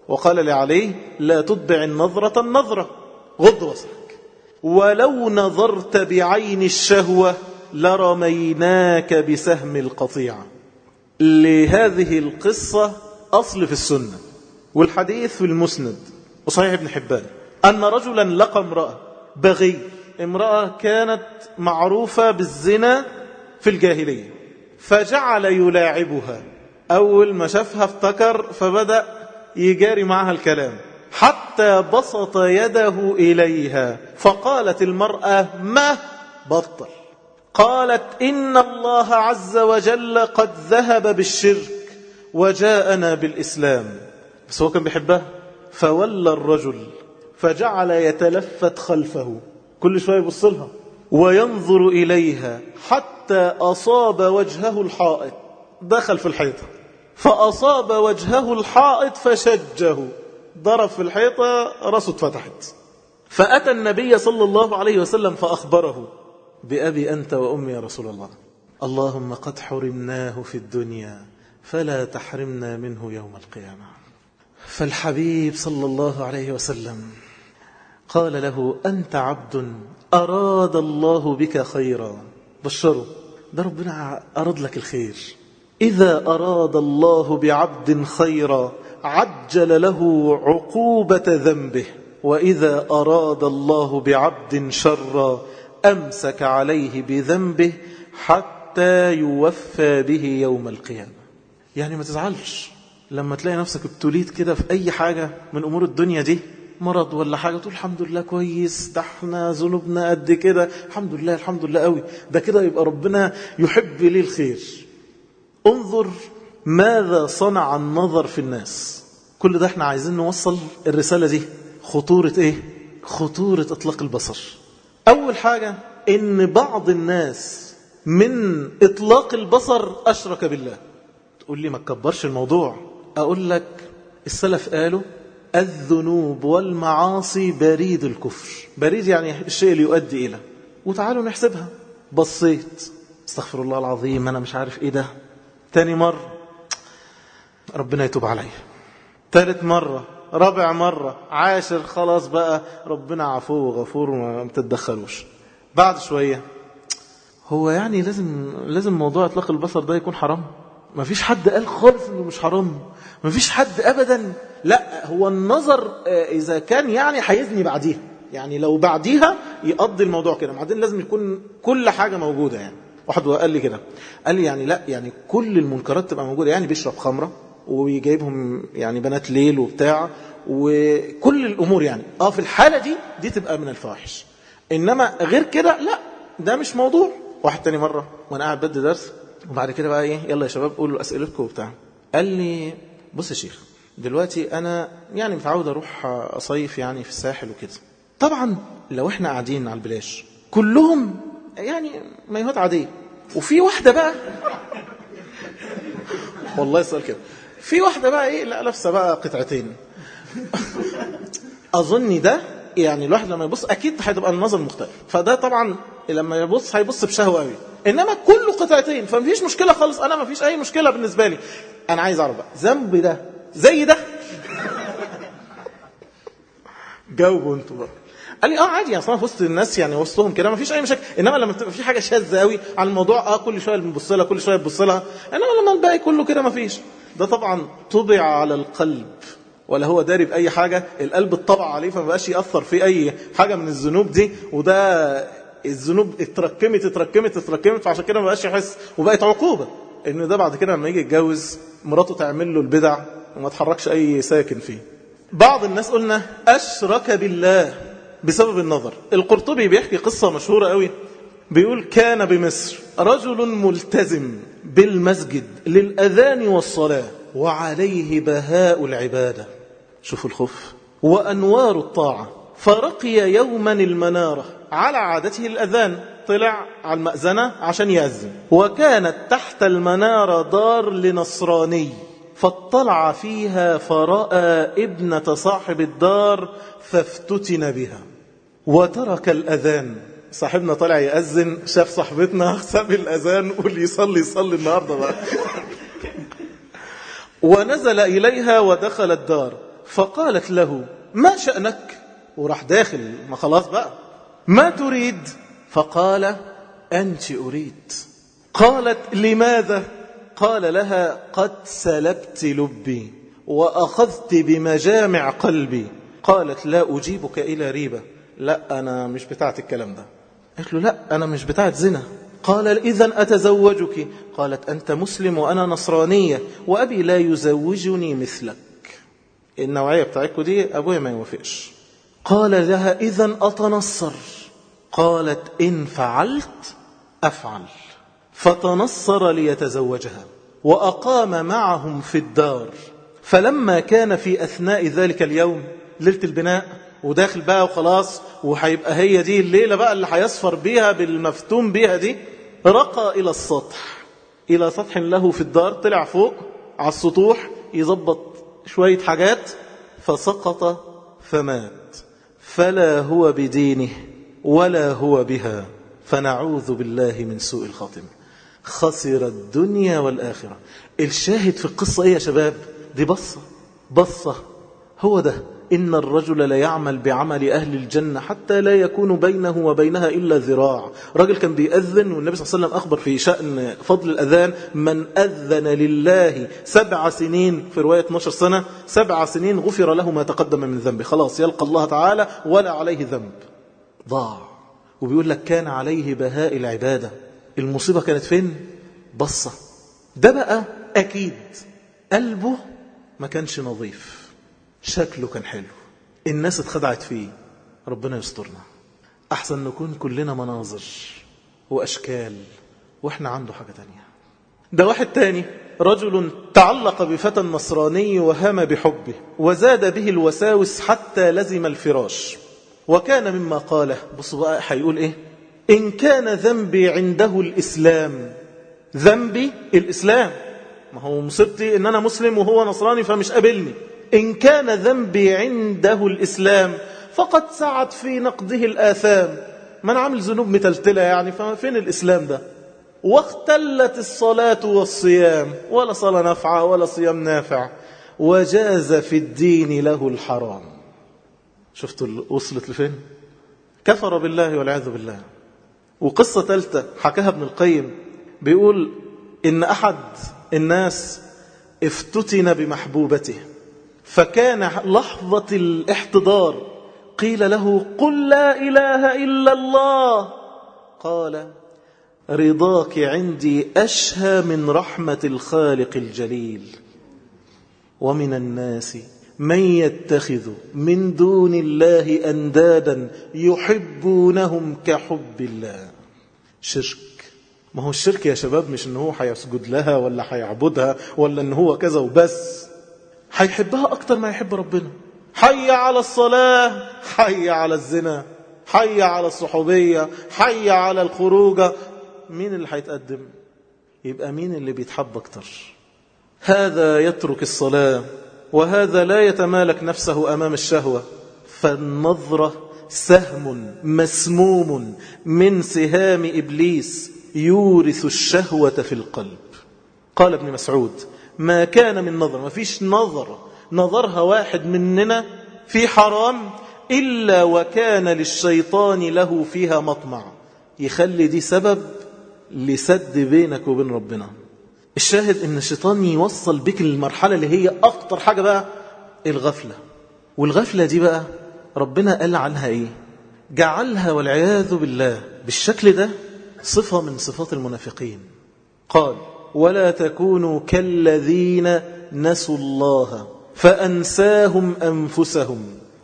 وقال لعلي لا تتبع النظرة النظرة غض بصرك ولو نظرت بعين الشهوة لرميناك بسهم القطيعة لهذه القصة أصل في السنة والحديث في المسند وصحيح ابن حبان أن رجلا لقى امرأة بغي امرأة كانت معروفة بالزنا في الجاهلية فجعل يلاعبها أول ما شافها افتكر فبدأ يجاري معها الكلام حتى بسط يده إليها فقالت المرأة ما بطل قالت إن الله عز وجل قد ذهب بالشرك وجاءنا بالإسلام بس هو كان بيحبها فولى الرجل فجعل يتلفت خلفه كل شوية يبص لها وينظر إليها حتى أصاب وجهه الحائط دخل في الحيطة فأصاب وجهه الحائط فشجه ضرب في الحيطة رأسه اتفتحت فأتى النبي صلى الله عليه وسلم فأخبره بأبي أنت وأمي يا رسول الله اللهم قد حرمناه في الدنيا فلا تحرمنا منه يوم القيامة فالحبيب صلى الله عليه وسلم قال له أنت عبد أراد الله بك خيرا بشره ده ربنا أراد لك الخير إذا أراد الله بعبد خيرا عجل له عقوبة ذنبه وإذا أراد الله بعبد شرا أمسك عليه بذنبه حتى يوفى به يوم القيامة يعني ما تزعلش لما تلاقي نفسك ابتليت كده في أي حاجة من أمور الدنيا دي مرض ولا حاجة تقول الحمد لله كويس ده احنا ذنوبنا قد كده الحمد لله الحمد لله قوي ده كده يبقى ربنا يحب لي الخير انظر ماذا صنع النظر في الناس كل ده احنا عايزين نوصل الرسالة دي خطورة ايه خطورة اطلاق البصر اول حاجة ان بعض الناس من اطلاق البصر اشرك بالله تقول لي ما تكبرش الموضوع اقول لك السلف قالوا الذنوب والمعاصي بريد الكفر بريد يعني الشيء اللي يؤدي إلى وتعالوا نحسبها بصيت استغفر الله العظيم أنا مش عارف إيه ده تاني مرة ربنا يتوب عليا ثالث مرة رابع مرة عاشر خلاص بقى ربنا عفو وغفور وما تتدخلوش بعد شوية هو يعني لازم لازم موضوع اطلاق البصر ده يكون حرام ما فيش حد قال خالص انه مش حرام ما فيش حد ابدا لا هو النظر اذا كان يعني هيزني بعديها يعني لو بعديها يقضي الموضوع كده بعدين لازم يكون كل حاجه موجوده يعني واحد قال لي كده قال لي يعني لا يعني كل المنكرات تبقى موجوده يعني بيشرب خمره ويجيبهم يعني بنات ليل وبتاع وكل الامور يعني اه في الحاله دي دي تبقى من الفواحش انما غير كده لا ده مش موضوع واحد تاني مره وانا قاعد بدي درس وبعد كده بقى ايه يلا يا شباب قولوا اسئلتكم وبتاع قال لي بص يا شيخ دلوقتي انا يعني متعود اروح اصيف يعني في الساحل وكده طبعا لو احنا قاعدين على البلاش كلهم يعني مايوهات عاديه وفي واحده بقى والله السؤال كده في واحده بقى ايه لا لابسه بقى قطعتين اظن ده يعني الواحد لما يبص اكيد هتبقى النظر مختلف فده طبعا لما يبص هيبص بشهوه قوي انما كله قطعتين فمفيش مشكله خالص انا مفيش اي مشكله بالنسبه لي انا عايز اعرف بقى ذنب ده زي ده جاوبوا انتوا بقى قال لي اه عادي اصلا في وسط الناس يعني وسطهم كده مفيش اي مشاكل انما لما تبقى في حاجه شاذه قوي على الموضوع اه كل شويه بنبص لها كل شويه بنبص لها انما لما الباقي كله كده مفيش ده طبعا طبع على القلب ولا هو داري بأي حاجة القلب اتطبع عليه فما بقاش يأثر في أي حاجة من الذنوب دي وده الذنوب اتركمت اتركمت اتركمت فعشان كده ما بقاش يحس وبقت عقوبة إن ده بعد كده لما يجي يتجوز مراته تعمل له البدع وما تحركش أي ساكن فيه بعض الناس قلنا أشرك بالله بسبب النظر القرطبي بيحكي قصة مشهورة قوي بيقول كان بمصر رجل ملتزم بالمسجد للأذان والصلاة وعليه بهاء العبادة شوفوا الخوف وأنوار الطاعة فرقي يوما المنارة على عادته الأذان طلع على المأذنة عشان يأذن وكانت تحت المنارة دار لنصراني فاطلع فيها فرأى ابنة صاحب الدار فافتتن بها وترك الأذان صاحبنا طلع يأذن شاف صاحبتنا ساب الأذان واللي يصلي يصلي النهاردة بقى ونزل إليها ودخل الدار فقالت له ما شأنك وراح داخل ما خلاص بقى ما تريد فقال أنت أريد قالت لماذا قال لها قد سلبت لبي وأخذت بمجامع قلبي قالت لا أجيبك إلى ريبة لا أنا مش بتاعت الكلام ده قالت له لا أنا مش بتاعت زنا قال إذا أتزوجك قالت أنت مسلم وأنا نصرانية وأبي لا يزوجني مثلك النوعية بتاعتكم دي أبويا ما يوافقش قال لها إذا أتنصر قالت إن فعلت أفعل فتنصر ليتزوجها وأقام معهم في الدار فلما كان في أثناء ذلك اليوم ليلة البناء وداخل بقى وخلاص وهيبقى هي دي الليلة بقى اللي هيصفر بيها بالمفتون بيها دي رقى إلى السطح إلى سطح له في الدار طلع فوق على السطوح يظبط شوية حاجات فسقط فمات فلا هو بدينه ولا هو بها فنعوذ بالله من سوء الخاتمة خسر الدنيا والآخرة الشاهد في القصة ايه يا شباب دي بصة بصة هو ده إن الرجل لا يعمل بعمل أهل الجنة حتى لا يكون بينه وبينها إلا ذراع رجل كان بيأذن والنبي صلى الله عليه وسلم أخبر في شأن فضل الأذان من أذن لله سبع سنين في رواية 12 سنة سبع سنين غفر له ما تقدم من ذنبه خلاص يلقى الله تعالى ولا عليه ذنب ضاع وبيقول لك كان عليه بهاء العبادة المصيبة كانت فين بصة ده بقى أكيد قلبه ما كانش نظيف شكله كان حلو الناس اتخدعت فيه ربنا يسترنا أحسن نكون كلنا مناظر وأشكال وإحنا عنده حاجة تانية ده واحد تاني رجل تعلق بفتى نصراني وهام بحبه وزاد به الوساوس حتى لزم الفراش وكان مما قاله بصوا بقى هيقول ايه إن كان ذنبي عنده الإسلام ذنبي الإسلام ما هو مصيبتي إن أنا مسلم وهو نصراني فمش قابلني إن كان ذنبي عنده الإسلام فقد سعت في نقده الآثام من عامل ذنوب متلتلة يعني فين الإسلام ده واختلت الصلاة والصيام ولا صلاة نافعة ولا صيام نافع وجاز في الدين له الحرام شفتوا وصلت لفين كفر بالله والعياذ بالله وقصة ثالثة حكاها ابن القيم بيقول إن أحد الناس افتتن بمحبوبته فكان لحظة الاحتضار قيل له قل لا إله إلا الله قال رضاك عندي أشهى من رحمة الخالق الجليل ومن الناس من يتخذ من دون الله أندادا يحبونهم كحب الله شرك ما هو الشرك يا شباب مش ان هو هيسجد لها ولا هيعبدها ولا ان هو كذا وبس هيحبها اكتر ما يحب ربنا حي على الصلاة حي على الزنا حي على الصحوبية حي على الخروجة مين اللي هيتقدم يبقى مين اللي بيتحب اكتر هذا يترك الصلاة وهذا لا يتمالك نفسه أمام الشهوة فالنظرة سهم مسموم من سهام إبليس يورث الشهوة في القلب قال ابن مسعود ما كان من نظر ما فيش نظر نظرها واحد مننا في حرام إلا وكان للشيطان له فيها مطمع يخلي دي سبب لسد بينك وبين ربنا الشاهد ان الشيطان يوصل بك للمرحلة اللي هي أخطر حاجة بقى الغفلة والغفلة دي بقى ربنا قال عنها ايه جعلها والعياذ بالله بالشكل ده صفة من صفات المنافقين قال ولا تكونوا كالذين نسوا الله فأنساهم أنفسهم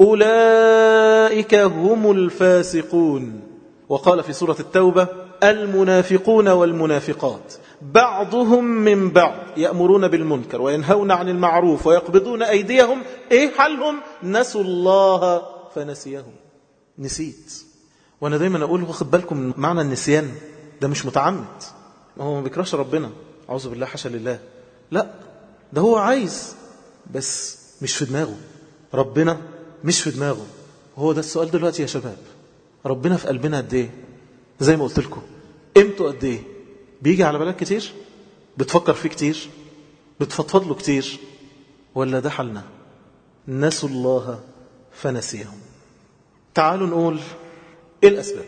أولئك هم الفاسقون وقال في سورة التوبة المنافقون والمنافقات بعضهم من بعض يأمرون بالمنكر وينهون عن المعروف ويقبضون أيديهم إيه حالهم نسوا الله فنسيهم نسيت وأنا دايما أقول واخد بالكم من معنى النسيان ده مش متعمد ما هو ما بيكرهش ربنا أعوذ بالله حاشا لله لا ده هو عايز بس مش في دماغه ربنا مش في دماغه هو ده السؤال دلوقتي يا شباب ربنا في قلبنا قد ايه زي ما قلت لكم قيمته قد ايه بيجي على بالك كتير بتفكر فيه كتير بتفضفض له كتير ولا ده حالنا نسوا الله فنسيهم تعالوا نقول ايه الاسباب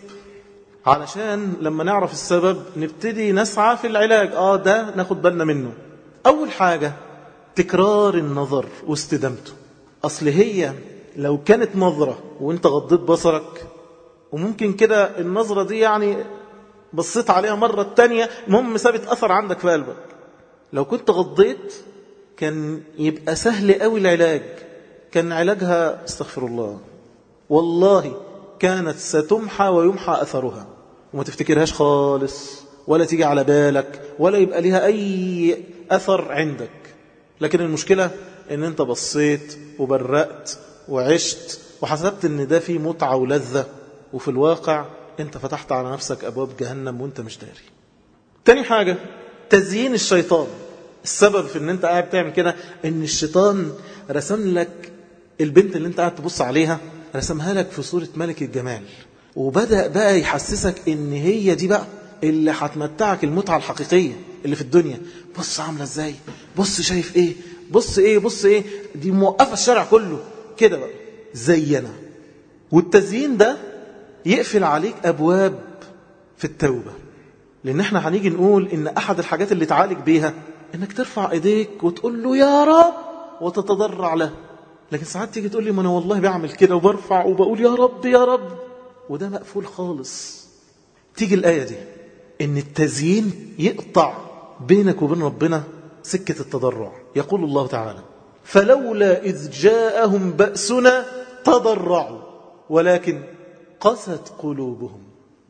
علشان لما نعرف السبب نبتدي نسعى في العلاج اه ده ناخد بالنا منه اول حاجة تكرار النظر واستدامته اصل هي لو كانت نظرة وانت غضيت بصرك وممكن كده النظرة دي يعني بصيت عليها مرة التانية المهم سابت أثر عندك في قلبك لو كنت غضيت كان يبقى سهل قوي العلاج كان علاجها استغفر الله والله كانت ستمحى ويمحى أثرها وما تفتكرهاش خالص ولا تيجي على بالك ولا يبقى لها أي أثر عندك لكن المشكلة ان انت بصيت وبرقت وعشت وحسبت ان ده فيه متعة ولذة وفي الواقع انت فتحت على نفسك ابواب جهنم وانت مش داري تاني حاجة تزيين الشيطان السبب في ان انت قاعد تعمل كده ان الشيطان رسم لك البنت اللي انت قاعد تبص عليها رسمها لك في صورة ملك الجمال وبدأ بقى يحسسك ان هي دي بقى اللي هتمتعك المتعة الحقيقية اللي في الدنيا بص عاملة ازاي بص شايف ايه بص ايه بص ايه دي موقفة الشارع كله كده بقى زينا والتزيين ده يقفل عليك أبواب في التوبة لأن احنا هنيجي نقول إن أحد الحاجات اللي تعالج بيها إنك ترفع إيديك وتقول له يا رب وتتضرع له لكن ساعات تيجي تقول لي ما أنا والله بعمل كده وبرفع وبقول يا رب يا رب وده مقفول خالص تيجي الآية دي إن التزيين يقطع بينك وبين ربنا سكة التضرع يقول الله تعالى فلولا إذ جاءهم بأسنا تضرعوا ولكن قست قلوبهم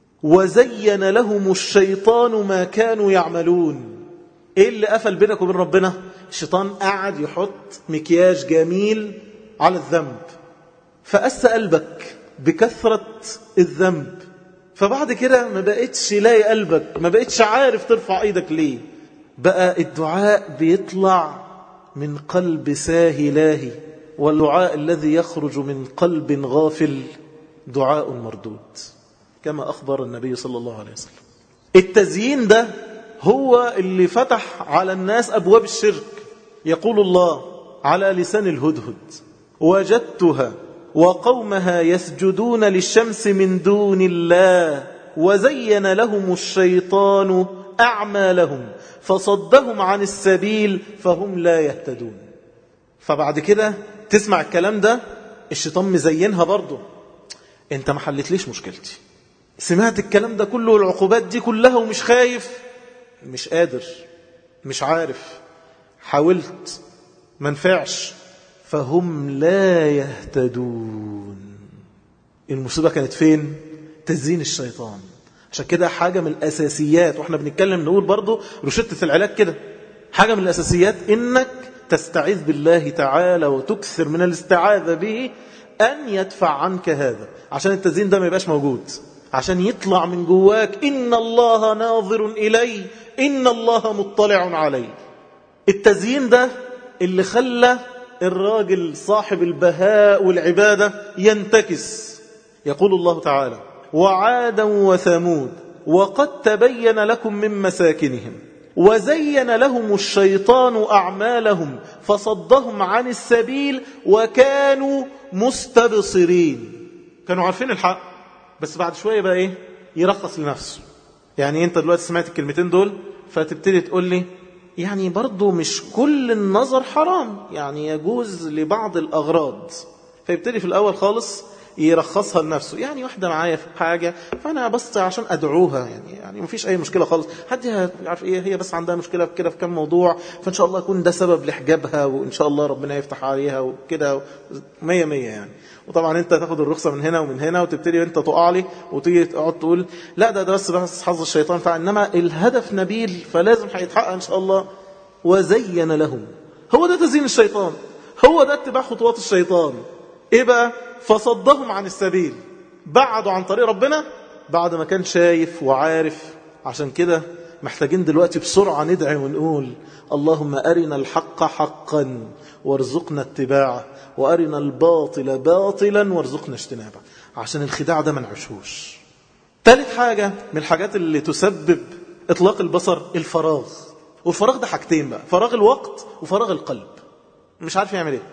وزين لهم الشيطان ما كانوا يعملون ايه اللي قفل بينك وبين ربنا الشيطان قعد يحط مكياج جميل على الذنب فأس قلبك بكثرة الذنب فبعد كده ما بقتش لاقي قلبك ما بقتش عارف ترفع ايدك ليه بقى الدعاء بيطلع من قلب ساهي لاهي والدعاء الذي يخرج من قلب غافل دعاء مردود كما أخبر النبي صلى الله عليه وسلم التزيين ده هو اللي فتح على الناس أبواب الشرك يقول الله على لسان الهدهد وجدتها وقومها يسجدون للشمس من دون الله وزين لهم الشيطان أعمالهم فصدهم عن السبيل فهم لا يهتدون فبعد كده تسمع الكلام ده الشيطان مزينها برضه انت ما حلتليش مشكلتي سمعت الكلام ده كله والعقوبات دي كلها ومش خايف مش قادر مش عارف حاولت ما نفعش فهم لا يهتدون المصيبة كانت فين تزيين الشيطان عشان كده حاجة من الأساسيات وإحنا بنتكلم نقول برضو رشدة العلاج كده حاجة من الأساسيات إنك تستعيذ بالله تعالى وتكثر من الاستعاذة به أن يدفع عنك هذا عشان التزيين ده ما يبقاش موجود عشان يطلع من جواك إن الله ناظر إلي إن الله مطلع علي التزيين ده اللي خلى الراجل صاحب البهاء والعبادة ينتكس يقول الله تعالى وعادا وثمود وقد تبين لكم من مساكنهم وزين لهم الشيطان أعمالهم فصدهم عن السبيل وكانوا مستبصرين كانوا عارفين الحق بس بعد شوية بقى إيه يرخص لنفسه يعني أنت دلوقتي سمعت الكلمتين دول فتبتدي تقول لي يعني برضو مش كل النظر حرام يعني يجوز لبعض الأغراض فيبتدي في الأول خالص يرخصها لنفسه يعني واحدة معايا في حاجة فأنا بس عشان أدعوها يعني يعني مفيش أي مشكلة خالص حد يعرف إيه هي بس عندها مشكلة في كده في كم موضوع فإن شاء الله يكون ده سبب لحجابها وإن شاء الله ربنا يفتح عليها وكده مية مية يعني وطبعا انت تاخد الرخصة من هنا ومن هنا وتبتدي انت تقع لي وتيجي تقعد تقول لا ده ده بس بس حظ الشيطان فانما الهدف نبيل فلازم هيتحقق ان شاء الله وزين لهم هو ده تزيين الشيطان هو ده اتباع خطوات الشيطان ايه بقى فصدهم عن السبيل بعدوا عن طريق ربنا بعد ما كان شايف وعارف عشان كده محتاجين دلوقتي بسرعة ندعي ونقول اللهم أرنا الحق حقا وارزقنا اتباعه وأرنا الباطل باطلا وارزقنا اجتنابه عشان الخداع ده ما نعيشوش ثالث حاجة من الحاجات اللي تسبب إطلاق البصر الفراغ والفراغ ده حاجتين بقى فراغ الوقت وفراغ القلب مش عارف يعمل ايه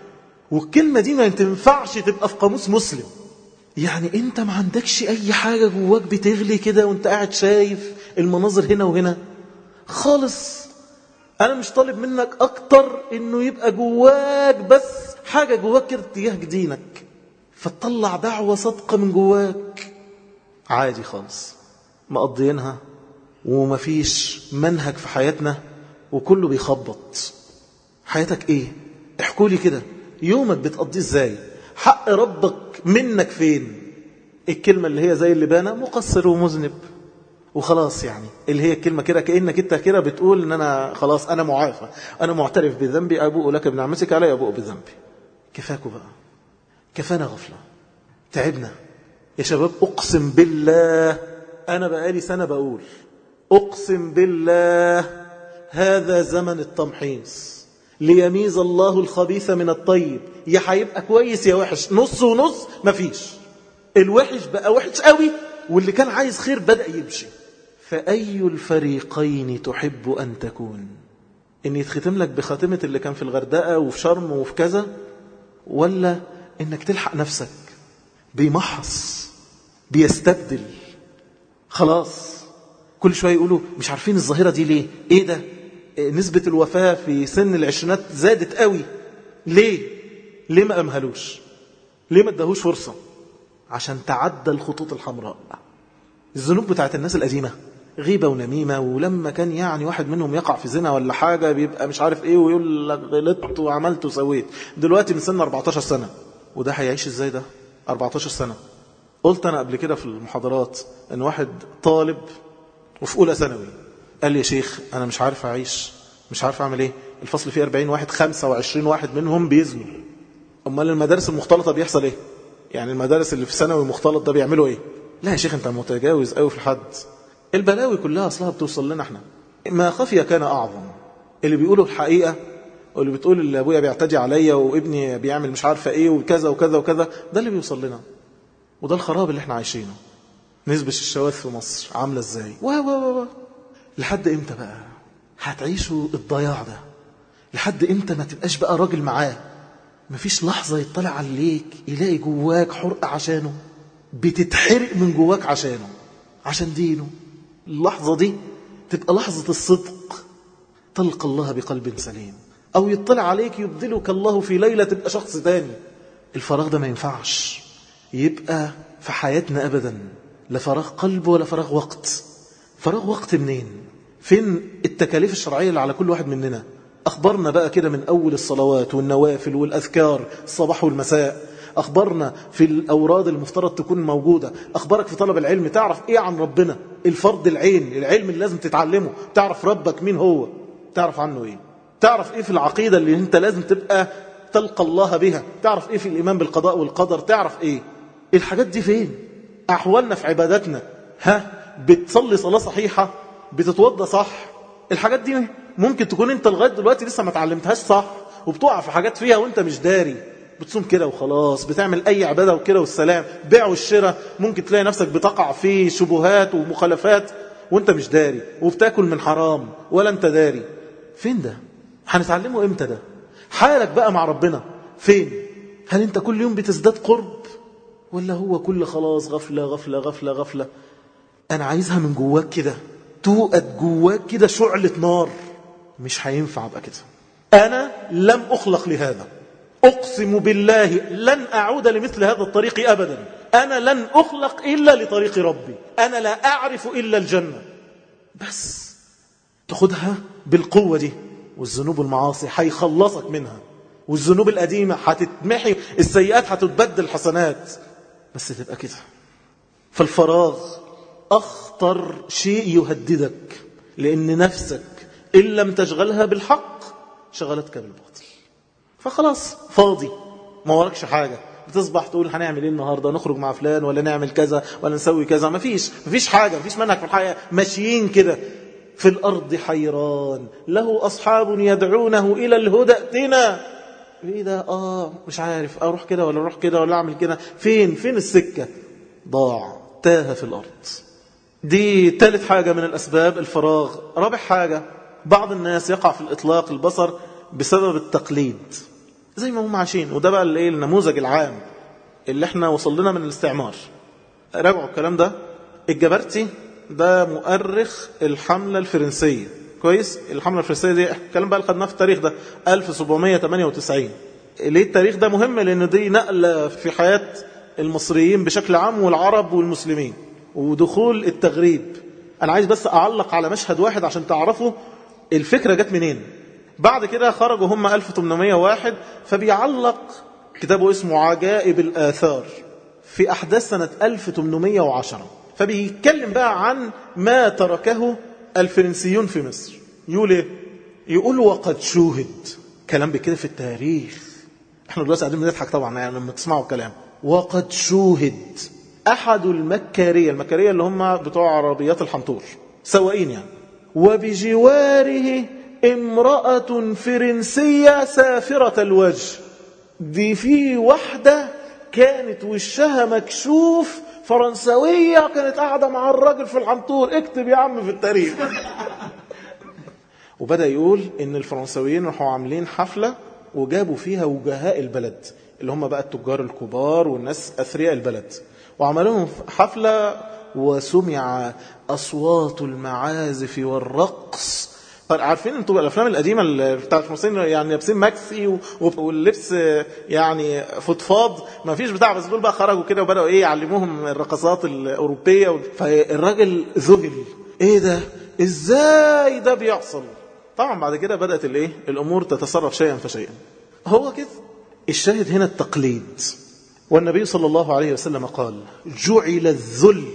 والكلمة دي ما تنفعش تبقى في قاموس مسلم يعني انت ما عندكش اي حاجة جواك بتغلي كده وانت قاعد شايف المناظر هنا وهنا خالص انا مش طالب منك اكتر انه يبقى جواك بس حاجة جواك كده اتجاه دينك فتطلع دعوة صادقة من جواك عادي خالص مقضيينها ومفيش منهج في حياتنا وكله بيخبط حياتك ايه احكوا لي كده يومك بتقضيه ازاي حق ربك منك فين الكلمة اللي هي زي اللبانة مقصر ومذنب وخلاص يعني اللي هي الكلمة كده كأنك انت كده بتقول ان انا خلاص انا معافى انا معترف بذنبي ابوء لك بنعمتك علي ابوء بذنبي كفاكوا بقى كفانا غفلة تعبنا يا شباب اقسم بالله انا بقالي سنة بقول اقسم بالله هذا زمن التمحيص ليميز الله الخبيث من الطيب يا هيبقى كويس يا وحش نص ونص مفيش الوحش بقى وحش قوي واللي كان عايز خير بدأ يمشي فأي الفريقين تحب أن تكون إن يتختم لك بخاتمة اللي كان في الغردقة وفي شرم وفي كذا ولا إنك تلحق نفسك بيمحص بيستبدل خلاص كل شوية يقولوا مش عارفين الظاهرة دي ليه ايه ده نسبة الوفاة في سن العشرينات زادت قوي ليه ليه ما أمهلوش ليه ما ادهوش فرصة عشان تعدى الخطوط الحمراء الذنوب بتاعت الناس القديمة غيبة ونميمة ولما كان يعني واحد منهم يقع في زنا ولا حاجة بيبقى مش عارف ايه ويقول لك غلطت وعملت وسويت دلوقتي من سن 14 سنة وده هيعيش ازاي ده 14 سنة قلت انا قبل كده في المحاضرات ان واحد طالب وفي اولى ثانوي قال لي يا شيخ انا مش عارف اعيش مش عارف اعمل ايه الفصل فيه 40 واحد 25 واحد منهم بيزنوا امال المدارس المختلطه بيحصل ايه يعني المدارس اللي في ثانوي مختلط ده بيعملوا ايه لا يا شيخ انت متجاوز قوي في الحد البلاوي كلها اصلها بتوصل لنا احنا ما خفي كان اعظم اللي بيقولوا الحقيقه واللي بتقول اللي ابويا بيعتدي عليا وابني بيعمل مش عارفه ايه وكذا وكذا وكذا ده اللي بيوصل لنا وده الخراب اللي احنا عايشينه نسبة الشواذ في مصر عاملة ازاي و و و لحد امتى بقى هتعيشوا الضياع ده لحد امتى ما تبقاش بقى راجل معاه مفيش لحظة يطلع عليك يلاقي جواك حرقة عشانه بتتحرق من جواك عشانه عشان دينه اللحظة دي تبقى لحظة الصدق تلقى الله بقلب سليم أو يطلع عليك يبدلك الله في ليلة تبقى شخص تاني الفراغ ده ما ينفعش يبقى في حياتنا أبدا لا فراغ قلب ولا فراغ وقت فراغ وقت منين فين التكاليف الشرعية اللي على كل واحد مننا أخبرنا بقى كده من أول الصلوات والنوافل والأذكار الصباح والمساء أخبرنا في الأوراد المفترض تكون موجودة أخبرك في طلب العلم تعرف إيه عن ربنا الفرض العين العلم اللي لازم تتعلمه تعرف ربك مين هو تعرف عنه إيه تعرف إيه في العقيدة اللي أنت لازم تبقى تلقى الله بها تعرف إيه في الإيمان بالقضاء والقدر تعرف إيه الحاجات دي فين أحوالنا في عباداتنا ها بتصلي صلاة صحيحة بتتوضى صح الحاجات دي ممكن تكون انت لغاية دلوقتي لسه ما تعلمتهاش صح وبتقع في حاجات فيها وانت مش داري بتصوم كده وخلاص بتعمل اي عبادة وكده والسلام بيع والشراء ممكن تلاقي نفسك بتقع في شبهات ومخالفات وانت مش داري وبتاكل من حرام ولا انت داري فين ده هنتعلمه امتى ده حالك بقى مع ربنا فين هل انت كل يوم بتزداد قرب ولا هو كل خلاص غفلة غفلة غفلة غفلة أنا عايزها من جواك كده توقد جواك كده شعلة نار مش هينفع أبقى كده أنا لم أخلق لهذا أقسم بالله لن أعود لمثل هذا الطريق أبدا أنا لن أخلق إلا لطريق ربي أنا لا أعرف إلا الجنة بس تاخدها بالقوة دي والذنوب المعاصي هيخلصك منها والذنوب القديمة هتتمحي السيئات هتتبدل حسنات بس تبقى كده فالفراغ أخطر شيء يهددك لأن نفسك إن لم تشغلها بالحق شغلتك بالباطل فخلاص فاضي ما وراكش حاجة بتصبح تقول هنعمل ايه النهارده نخرج مع فلان ولا نعمل كذا ولا نسوي كذا مفيش مفيش حاجه مفيش منهج في الحياه ماشيين كده في الارض حيران له اصحاب يدعونه الى الهدى ائتنا ايه ده اه مش عارف اروح كده ولا اروح كده ولا اعمل كده فين فين السكه ضاع تاه في الارض دي ثالث حاجه من الاسباب الفراغ رابع حاجه بعض الناس يقع في الاطلاق البصر بسبب التقليد زي ما هم عايشين وده بقى الايه النموذج العام اللي احنا وصل لنا من الاستعمار راجعوا الكلام ده الجبرتي ده مؤرخ الحملة الفرنسية كويس الحملة الفرنسية دي الكلام بقى اللي خدناه في التاريخ ده 1798 ليه التاريخ ده مهم لان دي نقلة في حياة المصريين بشكل عام والعرب والمسلمين ودخول التغريب انا عايز بس اعلق على مشهد واحد عشان تعرفوا الفكرة جت منين بعد كده خرجوا هم 1801 فبيعلق كتابه اسمه عجائب الآثار في أحداث سنة 1810 فبيتكلم بقى عن ما تركه الفرنسيون في مصر يقول ايه يقول وقد شوهد كلام بكده في التاريخ احنا دلوقتي قاعدين بنضحك طبعا يعني لما تسمعوا الكلام وقد شوهد احد المكاريه المكاريه اللي هم بتوع عربيات الحنطور سواقين يعني وبجواره امرأة فرنسية سافرة الوجه دي في واحدة كانت وشها مكشوف فرنسوية كانت قاعدة مع الراجل في الحنطور اكتب يا عم في التاريخ وبدأ يقول ان الفرنسويين راحوا عاملين حفلة وجابوا فيها وجهاء البلد اللي هم بقى التجار الكبار والناس أثرياء البلد وعملوا لهم حفلة وسمع أصوات المعازف والرقص عارفين انتوا الافلام القديمه اللي بتاعت المصريين يعني لابسين ماكسي واللبس يعني فضفاض ما فيش بتاع بس دول بقى خرجوا كده وبداوا ايه يعلموهم الرقصات الاوروبيه فالراجل ذهل ايه ده ازاي ده بيحصل طبعا بعد كده بدات الايه الامور تتصرف شيئا فشيئا هو كده الشاهد هنا التقليد والنبي صلى الله عليه وسلم قال جعل الذل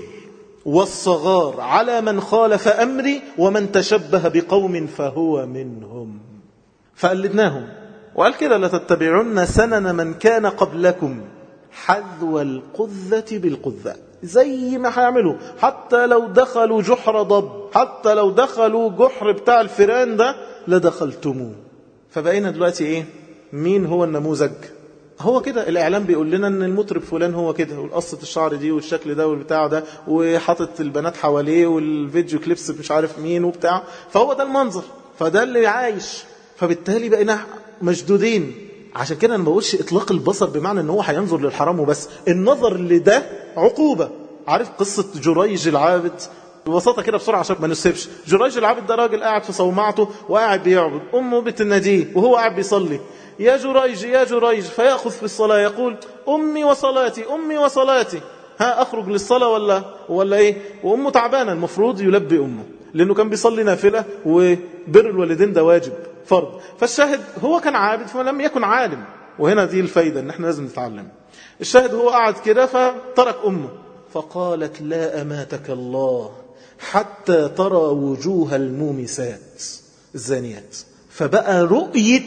والصغار على من خالف أمري ومن تشبه بقوم فهو منهم فقلدناهم وقال كده لتتبعن سنن من كان قبلكم حذو القذة بالقذة زي ما هيعملوا حتى لو دخلوا جحر ضب حتى لو دخلوا جحر بتاع الفيران ده لدخلتموه فبقينا دلوقتي ايه مين هو النموذج هو كده الاعلام بيقول لنا ان المطرب فلان هو كده والقصه الشعر دي والشكل ده والبتاع ده وحاطط البنات حواليه والفيديو كليبس مش عارف مين وبتاع فهو ده المنظر فده اللي عايش فبالتالي بقينا مشدودين عشان كده انا ما بقولش اطلاق البصر بمعنى ان هو هينظر للحرام وبس النظر لده عقوبه عارف قصه جريج العابد ببساطة كده بسرعة عشان ما نسيبش جريج العابد ده راجل قاعد في صومعته وقاعد بيعبد أمه بتناديه وهو قاعد بيصلي يا جريج يا جريج فيأخذ في الصلاة يقول أمي وصلاتي أمي وصلاتي ها أخرج للصلاة ولا ولا إيه وأمه تعبانة المفروض يلبي أمه لأنه كان بيصلي نافلة وبر الوالدين ده واجب فرض فالشاهد هو كان عابد فلم يكن عالم وهنا دي الفايدة ان احنا لازم نتعلم الشاهد هو قعد كده فترك أمه فقالت لا أماتك الله حتى ترى وجوه المومسات الزانيات فبقى رؤية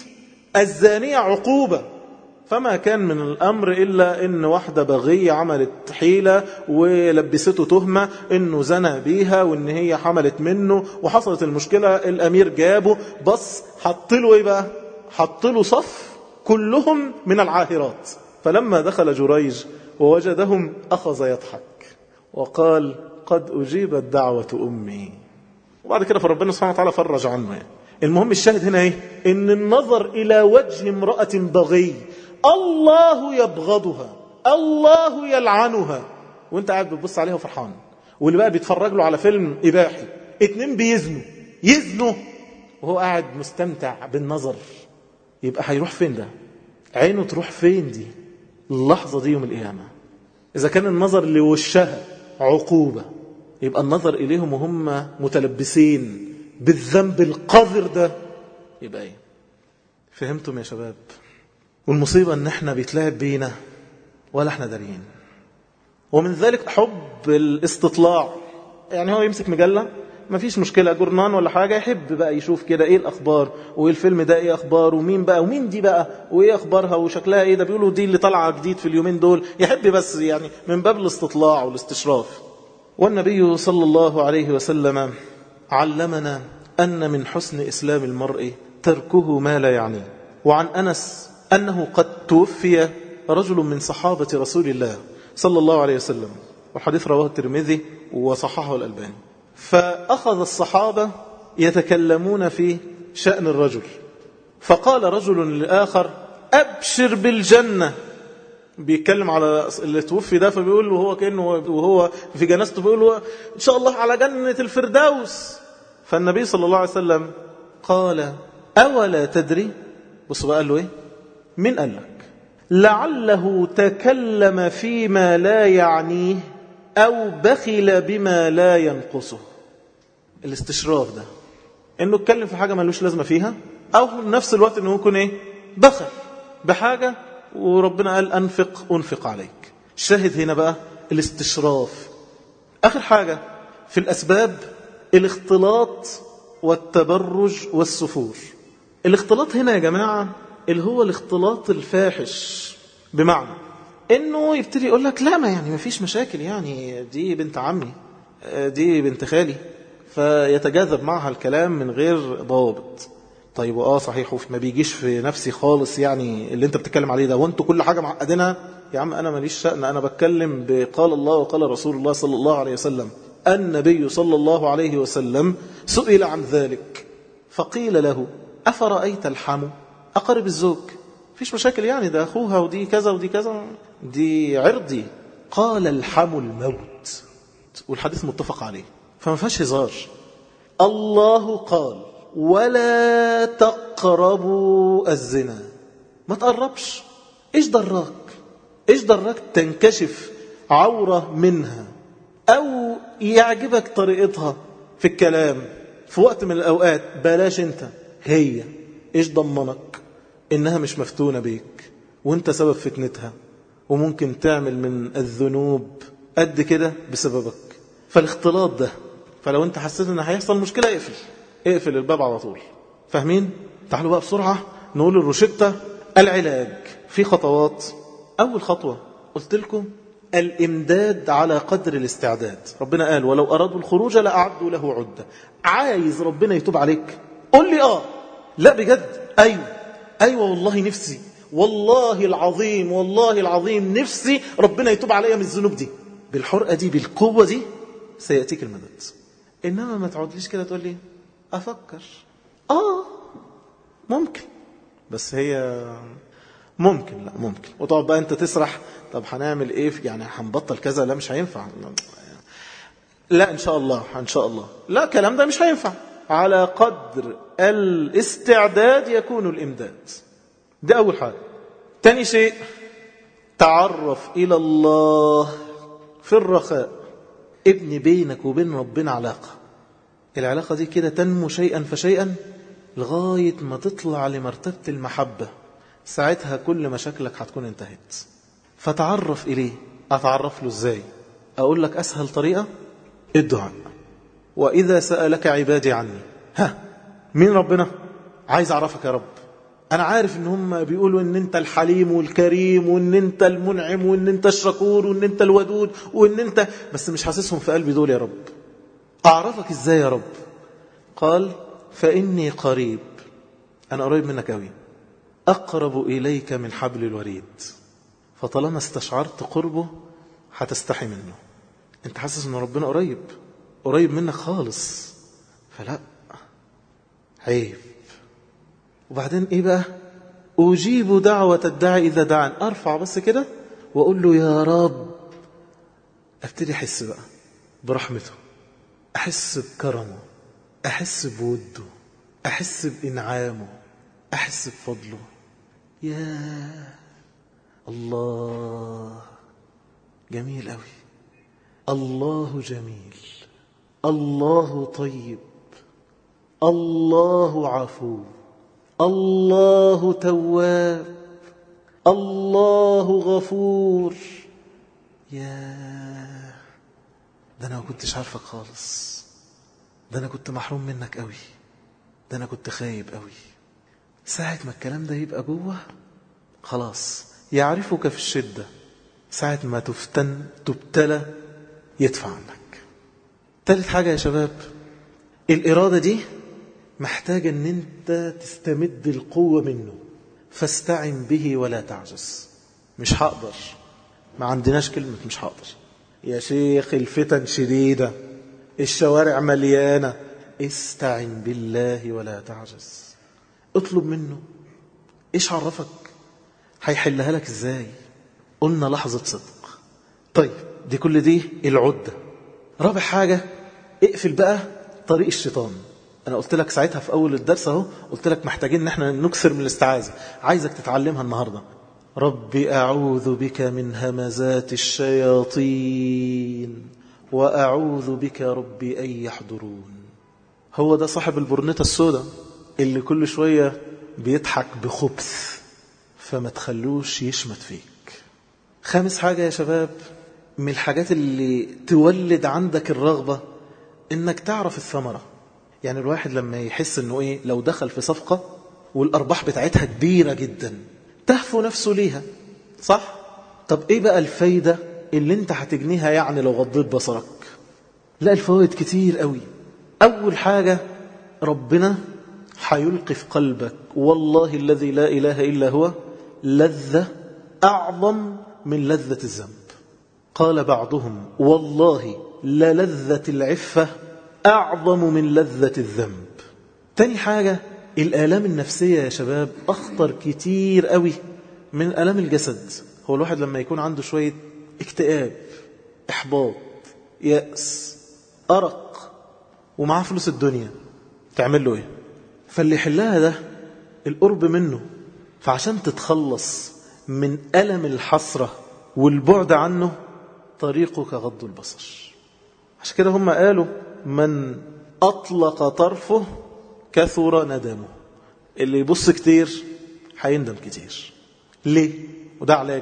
الزانية عقوبة فما كان من الأمر إلا إن واحدة بغية عملت حيلة ولبسته تهمة إنه زنى بيها وإن هي حملت منه وحصلت المشكلة الأمير جابه بص حط له إيه بقى حط له صف كلهم من العاهرات فلما دخل جريج ووجدهم أخذ يضحك وقال قد أجيبت دعوة أمي وبعد كده فربنا سبحانه وتعالى فرج عنه يعني. المهم الشاهد هنا ايه ان النظر الى وجه امرأة بغي الله يبغضها الله يلعنها وانت قاعد بتبص عليها وفرحان واللي بقى بيتفرج له على فيلم اباحي اتنين بيزنوا يزنوا وهو قاعد مستمتع بالنظر يبقى هيروح فين ده عينه تروح فين دي اللحظة دي يوم القيامة إذا كان النظر لوشها عقوبة يبقى النظر إليهم وهم متلبسين بالذنب القذر ده يبقى ايه فهمتم يا شباب والمصيبة ان احنا بيتلعب بينا ولا احنا دارين ومن ذلك حب الاستطلاع يعني هو يمسك مجلة ما فيش مشكلة جورنان ولا حاجة يحب بقى يشوف كده ايه الاخبار وايه الفيلم ده ايه اخبار ومين بقى ومين دي بقى وايه اخبارها وشكلها ايه ده بيقولوا دي اللي طالعة جديد في اليومين دول يحب بس يعني من باب الاستطلاع والاستشراف والنبي صلى الله عليه وسلم علمنا أن من حسن إسلام المرء تركه ما لا يعنيه وعن أنس أنه قد توفي رجل من صحابة رسول الله صلى الله عليه وسلم والحديث رواه الترمذي وصححه الألباني فأخذ الصحابة يتكلمون في شأن الرجل فقال رجل لآخر أبشر بالجنة بيتكلم على اللي توفي ده فبيقول له هو كأنه وهو في جنازته بيقول له إن شاء الله على جنة الفردوس فالنبي صلى الله عليه وسلم قال أولا تدري بص بقى قال له إيه من قال لك لعله تكلم فيما لا يعنيه أو بخل بما لا ينقصه الاستشراف ده انه اتكلم في حاجة ملوش لازمة فيها او في نفس الوقت انه يكون ايه بخل بحاجة وربنا قال انفق انفق عليك الشاهد هنا بقى الاستشراف اخر حاجة في الاسباب الاختلاط والتبرج والسفور الاختلاط هنا يا جماعة اللي هو الاختلاط الفاحش بمعنى انه يبتدي يقول لك لا ما يعني ما فيش مشاكل يعني دي بنت عمي دي بنت خالي فيتجاذب معها الكلام من غير ضوابط طيب اه صحيح ما بيجيش في نفسي خالص يعني اللي انت بتتكلم عليه ده وانتوا كل حاجة معقدينها يا عم انا ماليش شأن انا بتكلم بقال الله وقال رسول الله صلى الله عليه وسلم النبي صلى الله عليه وسلم سئل عن ذلك فقيل له أفرأيت الحم أقرب الزوج فيش مشاكل يعني ده أخوها ودي كذا ودي كذا دي عرضي قال الحم الموت والحديث متفق عليه فما فيهاش هزار الله قال ولا تقربوا الزنا ما تقربش ايش دراك ايش دراك تنكشف عورة منها او يعجبك طريقتها في الكلام في وقت من الاوقات بلاش انت هي ايش ضمنك انها مش مفتونة بيك وانت سبب فتنتها وممكن تعمل من الذنوب قد كده بسببك فالاختلاط ده فلو انت حسيت ان هيحصل مشكلة اقفل اقفل الباب على طول فاهمين تعالوا بقى بسرعة نقول الروشتة العلاج في خطوات اول خطوة قلت لكم الامداد على قدر الاستعداد ربنا قال ولو ارادوا الخروج لاعدوا له عدة عايز ربنا يتوب عليك قل لي اه لا بجد ايوه ايوه والله نفسي والله العظيم والله العظيم نفسي ربنا يتوب عليا من الذنوب دي بالحرقة دي بالقوة دي سيأتيك المدد إنما ما تقعدليش كده تقول لي أفكر آه ممكن بس هي ممكن لا ممكن وتقعد بقى أنت تسرح طب هنعمل إيه يعني هنبطل كذا لا مش هينفع لا إن شاء الله إن شاء الله لا الكلام ده مش هينفع على قدر الاستعداد يكون الإمداد ده أول حاجة تاني شيء تعرف إلى الله في الرخاء ابن بينك وبين ربنا علاقة العلاقة دي كده تنمو شيئا فشيئا لغاية ما تطلع لمرتبة المحبة ساعتها كل مشاكلك هتكون انتهت فتعرف إليه أتعرف له إزاي أقول لك أسهل طريقة الدعاء وإذا سألك عبادي عني ها مين ربنا عايز أعرفك يا رب أنا عارف إن هم بيقولوا إن أنت الحليم والكريم وإن أنت المنعم وإن أنت الشكور وإن أنت الودود وإن أنت بس مش حاسسهم في قلبي دول يا رب أعرفك إزاي يا رب قال فإني قريب أنا قريب منك أوي أقرب إليك من حبل الوريد فطالما استشعرت قربه هتستحي منه أنت حاسس إن ربنا قريب قريب منك خالص فلا عيب وبعدين ايه بقى اجيب دعوة الداعي اذا دعان ارفع بس كده واقول له يا رب ابتدي احس بقى برحمته احس بكرمه احس بوده احس بانعامه احس بفضله يا الله جميل قوي الله جميل الله طيب الله عفو الله تواب الله غفور يا ده انا ما كنتش عارفك خالص ده انا كنت محروم منك قوي ده انا كنت خايب قوي ساعة ما الكلام ده يبقى جوه خلاص يعرفك في الشدة ساعة ما تفتن تبتلى يدفع عنك ثالث حاجة يا شباب الإرادة دي محتاجة ان انت تستمد القوة منه فاستعن به ولا تعجز مش هقدر ما عندناش كلمة مش هقدر يا شيخ الفتن شديدة الشوارع مليانة استعن بالله ولا تعجز اطلب منه ايش عرفك هيحلها لك ازاي قلنا لحظة صدق طيب دي كل دي العدة رابع حاجة اقفل بقى طريق الشيطان انا قلت لك ساعتها في اول الدرس اهو قلت لك محتاجين ان احنا نكثر من الاستعاذة عايزك تتعلمها النهاردة ربي اعوذ بك من همزات الشياطين واعوذ بك ربي ان يحضرون هو ده صاحب البرنيطة السوداء اللي كل شوية بيضحك بخبث فما تخلوش يشمت فيك خامس حاجة يا شباب من الحاجات اللي تولد عندك الرغبة انك تعرف الثمرة يعني الواحد لما يحس انه ايه لو دخل في صفقة والارباح بتاعتها كبيرة جدا تهفو نفسه ليها صح؟ طب ايه بقى الفايدة اللي انت هتجنيها يعني لو غضيت بصرك لا الفوائد كتير قوي اول حاجة ربنا هيلقي في قلبك والله الذي لا اله الا هو لذة اعظم من لذة الذنب قال بعضهم والله للذة العفة أعظم من لذة الذنب تاني حاجة الآلام النفسية يا شباب أخطر كتير قوي من آلام الجسد هو الواحد لما يكون عنده شوية اكتئاب إحباط يأس أرق ومعاه فلوس الدنيا تعمل له إيه فاللي يحلها ده القرب منه فعشان تتخلص من ألم الحسرة والبعد عنه طريقك غض البصر عشان كده هم قالوا من أطلق طرفه كثر ندمه اللي يبص كتير هيندم كتير ليه؟ وده علاج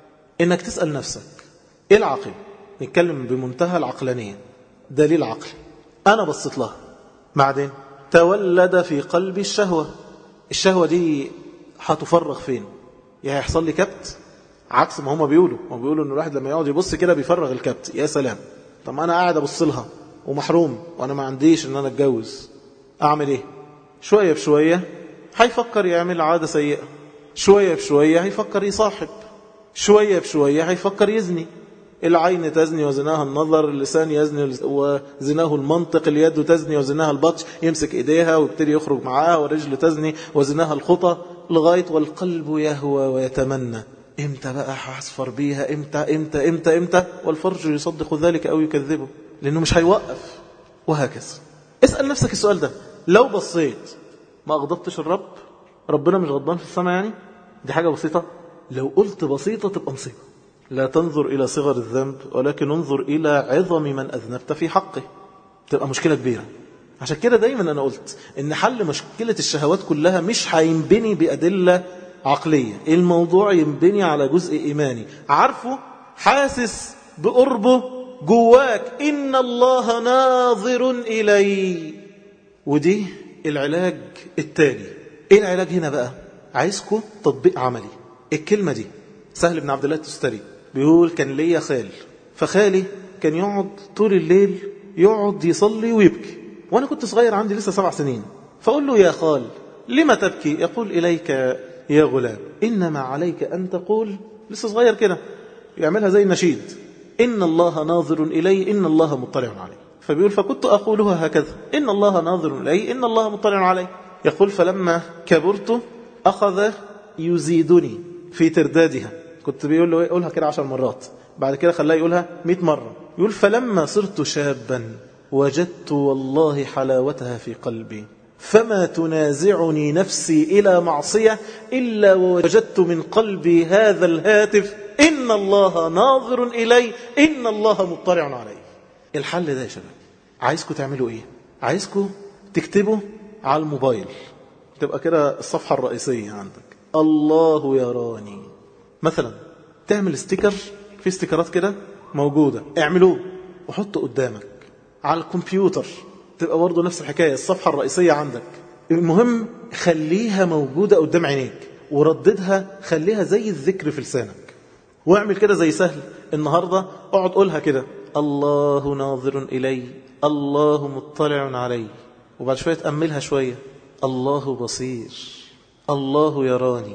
انك تسأل نفسك ايه العقل نتكلم بمنتهى العقلانية دليل عقل انا بصيت لها بعدين تولد في قلبي الشهوة الشهوة دي هتفرغ فين يا هيحصل لي كبت عكس ما هما بيقولوا هم بيقولوا ان الواحد لما يقعد يبص كده بيفرغ الكبت يا سلام طب ما انا قاعد ابص لها ومحروم وانا ما عنديش ان انا اتجوز اعمل ايه شوية بشوية هيفكر يعمل عادة سيئة شوية بشوية هيفكر يصاحب شوية بشوية هيفكر يزني العين تزني وزناها النظر اللسان يزني وزناه المنطق اليد تزني وزناها البطش يمسك ايديها ويبتدي يخرج معاها والرجل تزني وزناها الخطى لغاية والقلب يهوى ويتمنى امتى بقى هصفر بيها امتى امتى امتى امتى والفرج يصدق ذلك او يكذبه لانه مش هيوقف وهكذا اسأل نفسك السؤال ده لو بصيت ما أغضبتش الرب ربنا مش غضبان في السماء يعني دي حاجة بسيطة لو قلت بسيطة تبقى مصيبة لا تنظر إلى صغر الذنب ولكن انظر إلى عظم من أذنبت في حقه تبقى مشكلة كبيرة عشان كده دايما أنا قلت إن حل مشكلة الشهوات كلها مش هينبني بأدلة عقلية الموضوع ينبني على جزء إيماني عارفه حاسس بقربه جواك إن الله ناظر إلي ودي العلاج التالي إيه العلاج هنا بقى عايزكم تطبيق عملي الكلمة دي سهل بن عبد الله التستري بيقول كان ليا خال فخالي كان يقعد طول الليل يقعد يصلي ويبكي وأنا كنت صغير عندي لسه سبع سنين فأقول له يا خال لما تبكي يقول إليك يا غلام إنما عليك أن تقول لسه صغير كده يعملها زي النشيد إن الله ناظر إلي إن الله مطلع علي فبيقول فكنت أقولها هكذا إن الله ناظر إلي إن الله مطلع علي يقول فلما كبرت أخذ يزيدني في تردادها كنت بيقول له يقولها كده عشر مرات بعد كده خلاه يقولها مئة مرة يقول فلما صرت شابا وجدت والله حلاوتها في قلبي فما تنازعني نفسي إلى معصية إلا ووجدت من قلبي هذا الهاتف إن الله ناظر إلي إن الله مطلع علي الحل ده يا شباب عايزكم تعملوا إيه عايزكم تكتبوا على الموبايل تبقى كده الصفحة الرئيسية عندك الله يراني مثلا تعمل ستيكر في ستيكرات كده موجودة اعملوه وحطه قدامك على الكمبيوتر تبقى برضه نفس الحكاية الصفحة الرئيسية عندك المهم خليها موجودة قدام عينيك ورددها خليها زي الذكر في لسانك واعمل كده زي سهل النهاردة اقعد قولها كده الله ناظر إلي الله مطلع علي وبعد شوية تأملها شوية الله بصير الله يراني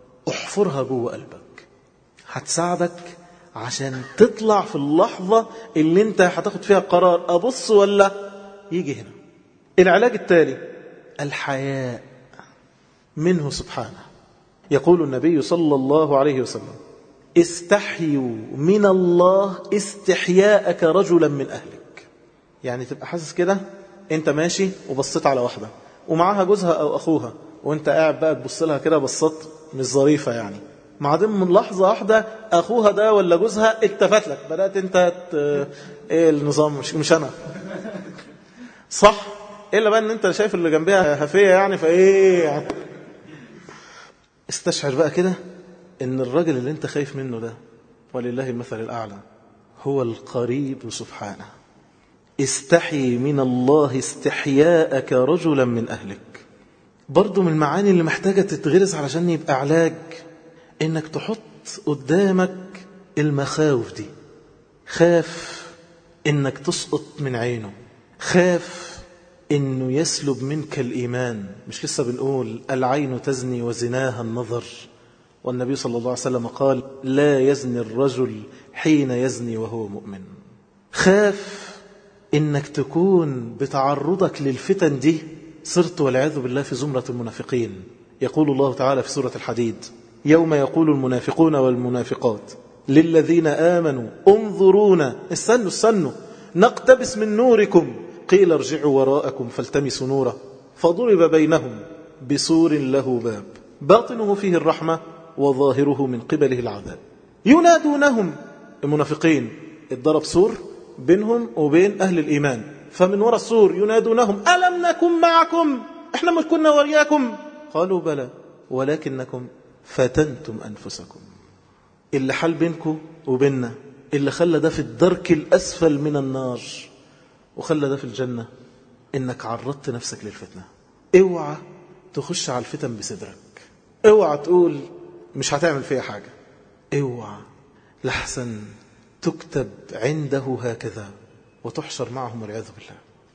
احفرها جوه قلبك هتساعدك عشان تطلع في اللحظة اللي انت هتاخد فيها قرار ابص ولا يجي هنا العلاج التالي الحياء منه سبحانه يقول النبي صلى الله عليه وسلم استحيوا من الله استحياءك رجلا من أهلك يعني تبقى حاسس كده انت ماشي وبصيت على واحدة ومعاها جوزها أو أخوها وانت قاعد بقى تبص لها كده بصات مش ظريفة يعني بعدين من لحظة واحدة أخوها ده ولا جوزها التفت لك بدأت انت ت... ايه النظام مش, مش أنا صح إلا بقى ان انت شايف اللي جنبها هفية يعني فايه يعني استشعر بقى كده ان الراجل اللي انت خايف منه ده ولله المثل الأعلى هو القريب سبحانه استحي من الله استحياءك رجلا من أهلك برضو من المعاني اللي محتاجة تتغرس علشان يبقى علاج انك تحط قدامك المخاوف دي خاف انك تسقط من عينه خاف انه يسلب منك الايمان مش لسه بنقول العين تزني وزناها النظر والنبي صلى الله عليه وسلم قال لا يزني الرجل حين يزني وهو مؤمن خاف انك تكون بتعرضك للفتن دي صرت والعياذ بالله في زمرة المنافقين يقول الله تعالى في سورة الحديد يوم يقول المنافقون والمنافقات للذين آمنوا انظرونا استنوا استنوا نقتبس من نوركم قيل ارجعوا وراءكم فالتمسوا نورا فضرب بينهم بسور له باب باطنه فيه الرحمة وظاهره من قبله العذاب ينادونهم المنافقين اتضرب سور بينهم وبين أهل الإيمان فمن وراء السور ينادونهم ألم نكن معكم احنا مش كنا ورياكم قالوا بلى ولكنكم فتنتم أنفسكم اللي حال بينكم وبيننا اللي خلى ده في الدرك الأسفل من النار وخلى ده في الجنة إنك عرضت نفسك للفتنة اوعى تخش على الفتن بصدرك اوعى تقول مش هتعمل فيها حاجة اوعى لحسن تكتب عنده هكذا وتحشر معهم والعياذ بالله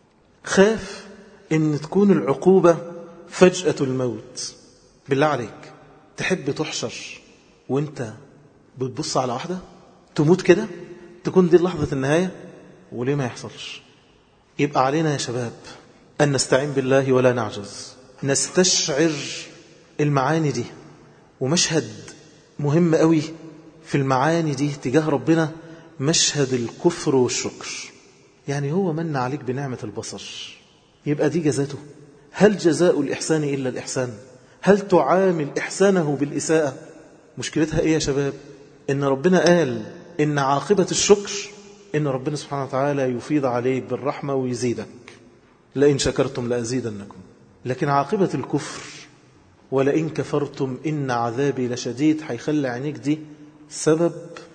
خاف ان تكون العقوبة فجأة الموت بالله عليك تحب تحشر وانت بتبص على واحدة تموت كده تكون دي لحظة النهاية وليه ما يحصلش يبقى علينا يا شباب أن نستعين بالله ولا نعجز نستشعر المعاني دي ومشهد مهم قوي في المعاني دي تجاه ربنا مشهد الكفر والشكر يعني هو من عليك بنعمة البصر يبقى دي جزاته هل جزاء الإحسان إلا الإحسان هل تعامل إحسانه بالإساءة مشكلتها إيه يا شباب إن ربنا قال إن عاقبة الشكر إن ربنا سبحانه وتعالى يفيض عليك بالرحمة ويزيدك لئن شكرتم لأزيدنكم لكن عاقبة الكفر ولئن كفرتم إن عذابي لشديد هيخلي عينيك دي سبب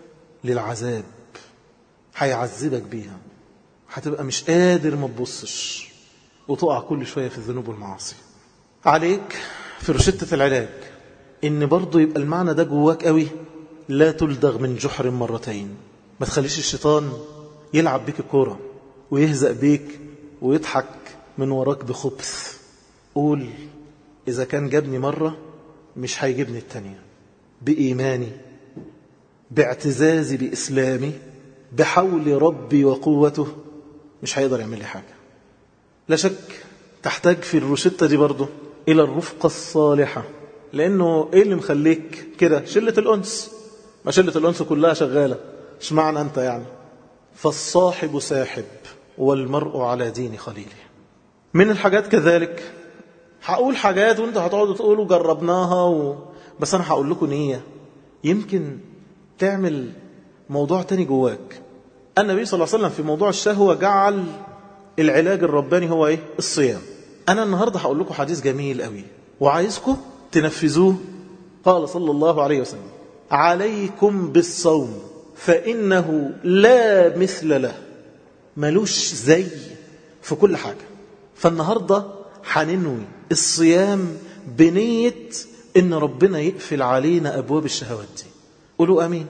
للعذاب هيعذبك بيها هتبقى مش قادر ما تبصش وتقع كل شوية في الذنوب والمعاصي عليك في رشدة العلاج إن برضو يبقى المعنى ده جواك قوي لا تلدغ من جحر مرتين ما تخليش الشيطان يلعب بيك الكورة ويهزأ بيك ويضحك من وراك بخبث قول إذا كان جابني مرة مش هيجيبني التانية بإيماني باعتزازي بإسلامي بحول ربي وقوته مش هيقدر يعمل لي حاجة لا شك تحتاج في الروشتة دي برضه إلى الرفقة الصالحة لأنه إيه اللي مخليك كده شلة الأنس ما شلة الأنس كلها شغالة مش معنى أنت يعني فالصاحب ساحب والمرء على دين خليله من الحاجات كذلك هقول حاجات وانت هتقعدوا تقولوا جربناها و... بس انا هقول لكم نية يمكن تعمل موضوع تاني جواك النبي صلى الله عليه وسلم في موضوع الشهوة جعل العلاج الرباني هو ايه الصيام انا النهاردة هقول لكم حديث جميل قوي وعايزكم تنفذوه قال صلى الله عليه وسلم عليكم بالصوم فإنه لا مثل له ملوش زي في كل حاجة فالنهاردة هننوي الصيام بنية إن ربنا يقفل علينا أبواب الشهوات دي قولوا أمين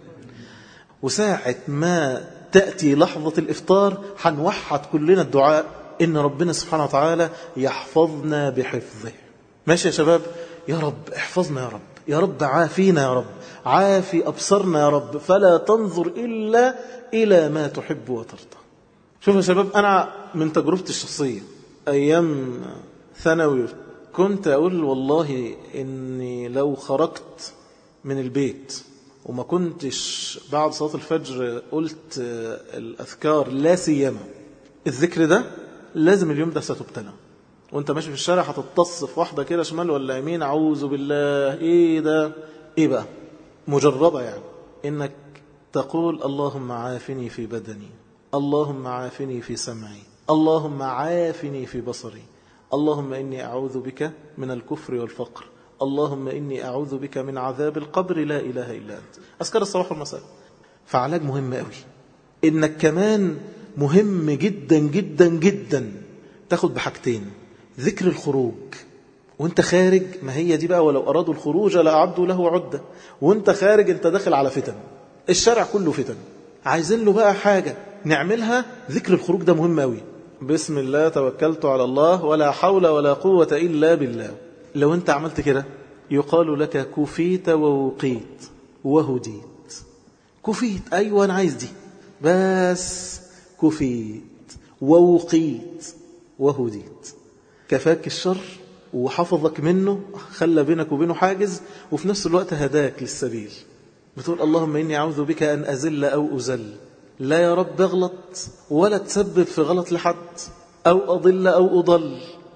وساعة ما تأتي لحظة الإفطار هنوحد كلنا الدعاء إن ربنا سبحانه وتعالى يحفظنا بحفظه ماشي يا شباب يا رب احفظنا يا رب يا رب عافينا يا رب عافي أبصرنا يا رب فلا تنظر إلا إلى ما تحب وترضى شوف يا شباب أنا من تجربتي الشخصية أيام ثانوي كنت أقول والله إني لو خرجت من البيت وما كنتش بعد صلاة الفجر قلت الأذكار لا سيما الذكر ده لازم اليوم ده ستبتلى وانت ماشي في الشارع هتتص في واحدة كده شمال ولا يمين أعوذ بالله ايه ده ايه بقى مجربة يعني انك تقول اللهم عافني في بدني اللهم عافني في سمعي اللهم عافني في بصري اللهم إني أعوذ بك من الكفر والفقر اللهم إني أعوذ بك من عذاب القبر لا إله إلا أنت أذكر الصباح والمساء فعلاج مهم قوي إنك كمان مهم جدا جدا جدا تاخد بحاجتين ذكر الخروج وانت خارج ما هي دي بقى ولو أرادوا الخروج لأعدوا له عدة وانت خارج انت داخل على فتن الشارع كله فتن عايزين له بقى حاجة نعملها ذكر الخروج ده مهم قوي بسم الله توكلت على الله ولا حول ولا قوة إلا بالله لو انت عملت كده يقال لك كفيت ووقيت وهديت كفيت أيوة أنا عايز دي بس كفيت ووقيت وهديت كفاك الشر وحفظك منه خلى بينك وبينه حاجز وفي نفس الوقت هداك للسبيل بتقول اللهم إني أعوذ بك أن أزل أو أزل لا يا رب اغلط ولا تسبب في غلط لحد أو أضل أو أضل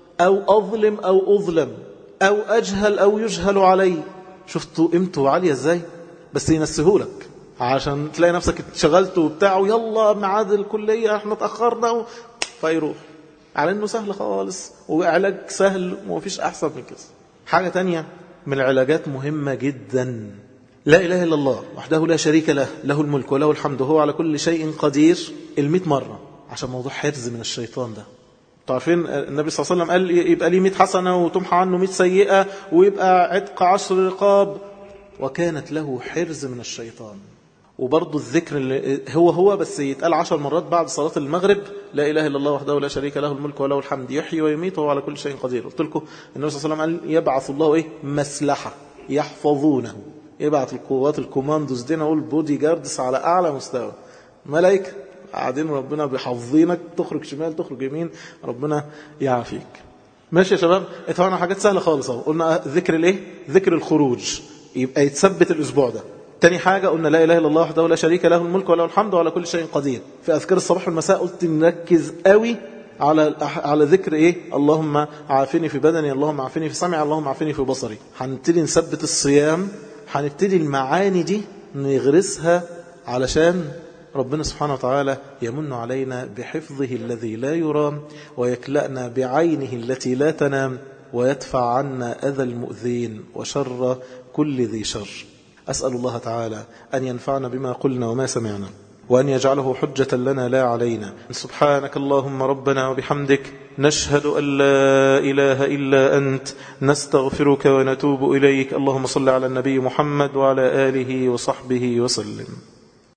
أو أظلم أو أظلم أو أجهل أو يجهل علي شفتوا قيمته عالية ازاي بس ينسهولك عشان تلاقي نفسك اتشغلت وبتاع ويلا ميعاد الكلية احنا اتأخرنا و... فيروح على انه سهل خالص وعلاج سهل ومفيش احسن من كده حاجة تانية من العلاجات مهمة جدا لا إله إلا الله وحده لا شريك له له الملك وله الحمد هو على كل شيء قدير المئة مرة عشان موضوع حرز من الشيطان ده تعرفين النبي صلى الله عليه وسلم قال يبقى ليه 100 حسنة وتمحى عنه 100 سيئة ويبقى عتق عشر رقاب وكانت له حرز من الشيطان وبرضه الذكر اللي هو هو بس يتقال عشر مرات بعد صلاة المغرب لا إله إلا الله وحده لا شريك له الملك وله الحمد يحيي ويميت وهو على كل شيء قدير قلت لكم النبي صلى الله عليه وسلم قال يبعث الله إيه مسلحة يحفظونه يبعث القوات الكوماندوز دي نقول بودي جاردس على أعلى مستوى ملائكة قاعدين ربنا بيحفظينك تخرج شمال تخرج يمين ربنا يعافيك ماشي يا شباب طبعا حاجات سهلة خالص اهو قلنا ذكر الايه ذكر الخروج يبقى يتثبت الاسبوع ده تاني حاجة قلنا لا إله إلا الله وحده لا شريك له الملك وله الحمد وعلى كل شيء قدير في أذكار الصباح والمساء قلت نركز قوي على على ذكر ايه اللهم عافني في بدني اللهم عافني في سمعي اللهم عافني في بصري هنبتدي نثبت الصيام هنبتدي المعاني دي نغرسها علشان ربنا سبحانه وتعالى يمن علينا بحفظه الذي لا يرام ويكلأنا بعينه التي لا تنام ويدفع عنا أذى المؤذين وشر كل ذي شر أسأل الله تعالى أن ينفعنا بما قلنا وما سمعنا وأن يجعله حجة لنا لا علينا سبحانك اللهم ربنا وبحمدك نشهد أن لا إله إلا أنت نستغفرك ونتوب إليك اللهم صل على النبي محمد وعلى آله وصحبه وسلم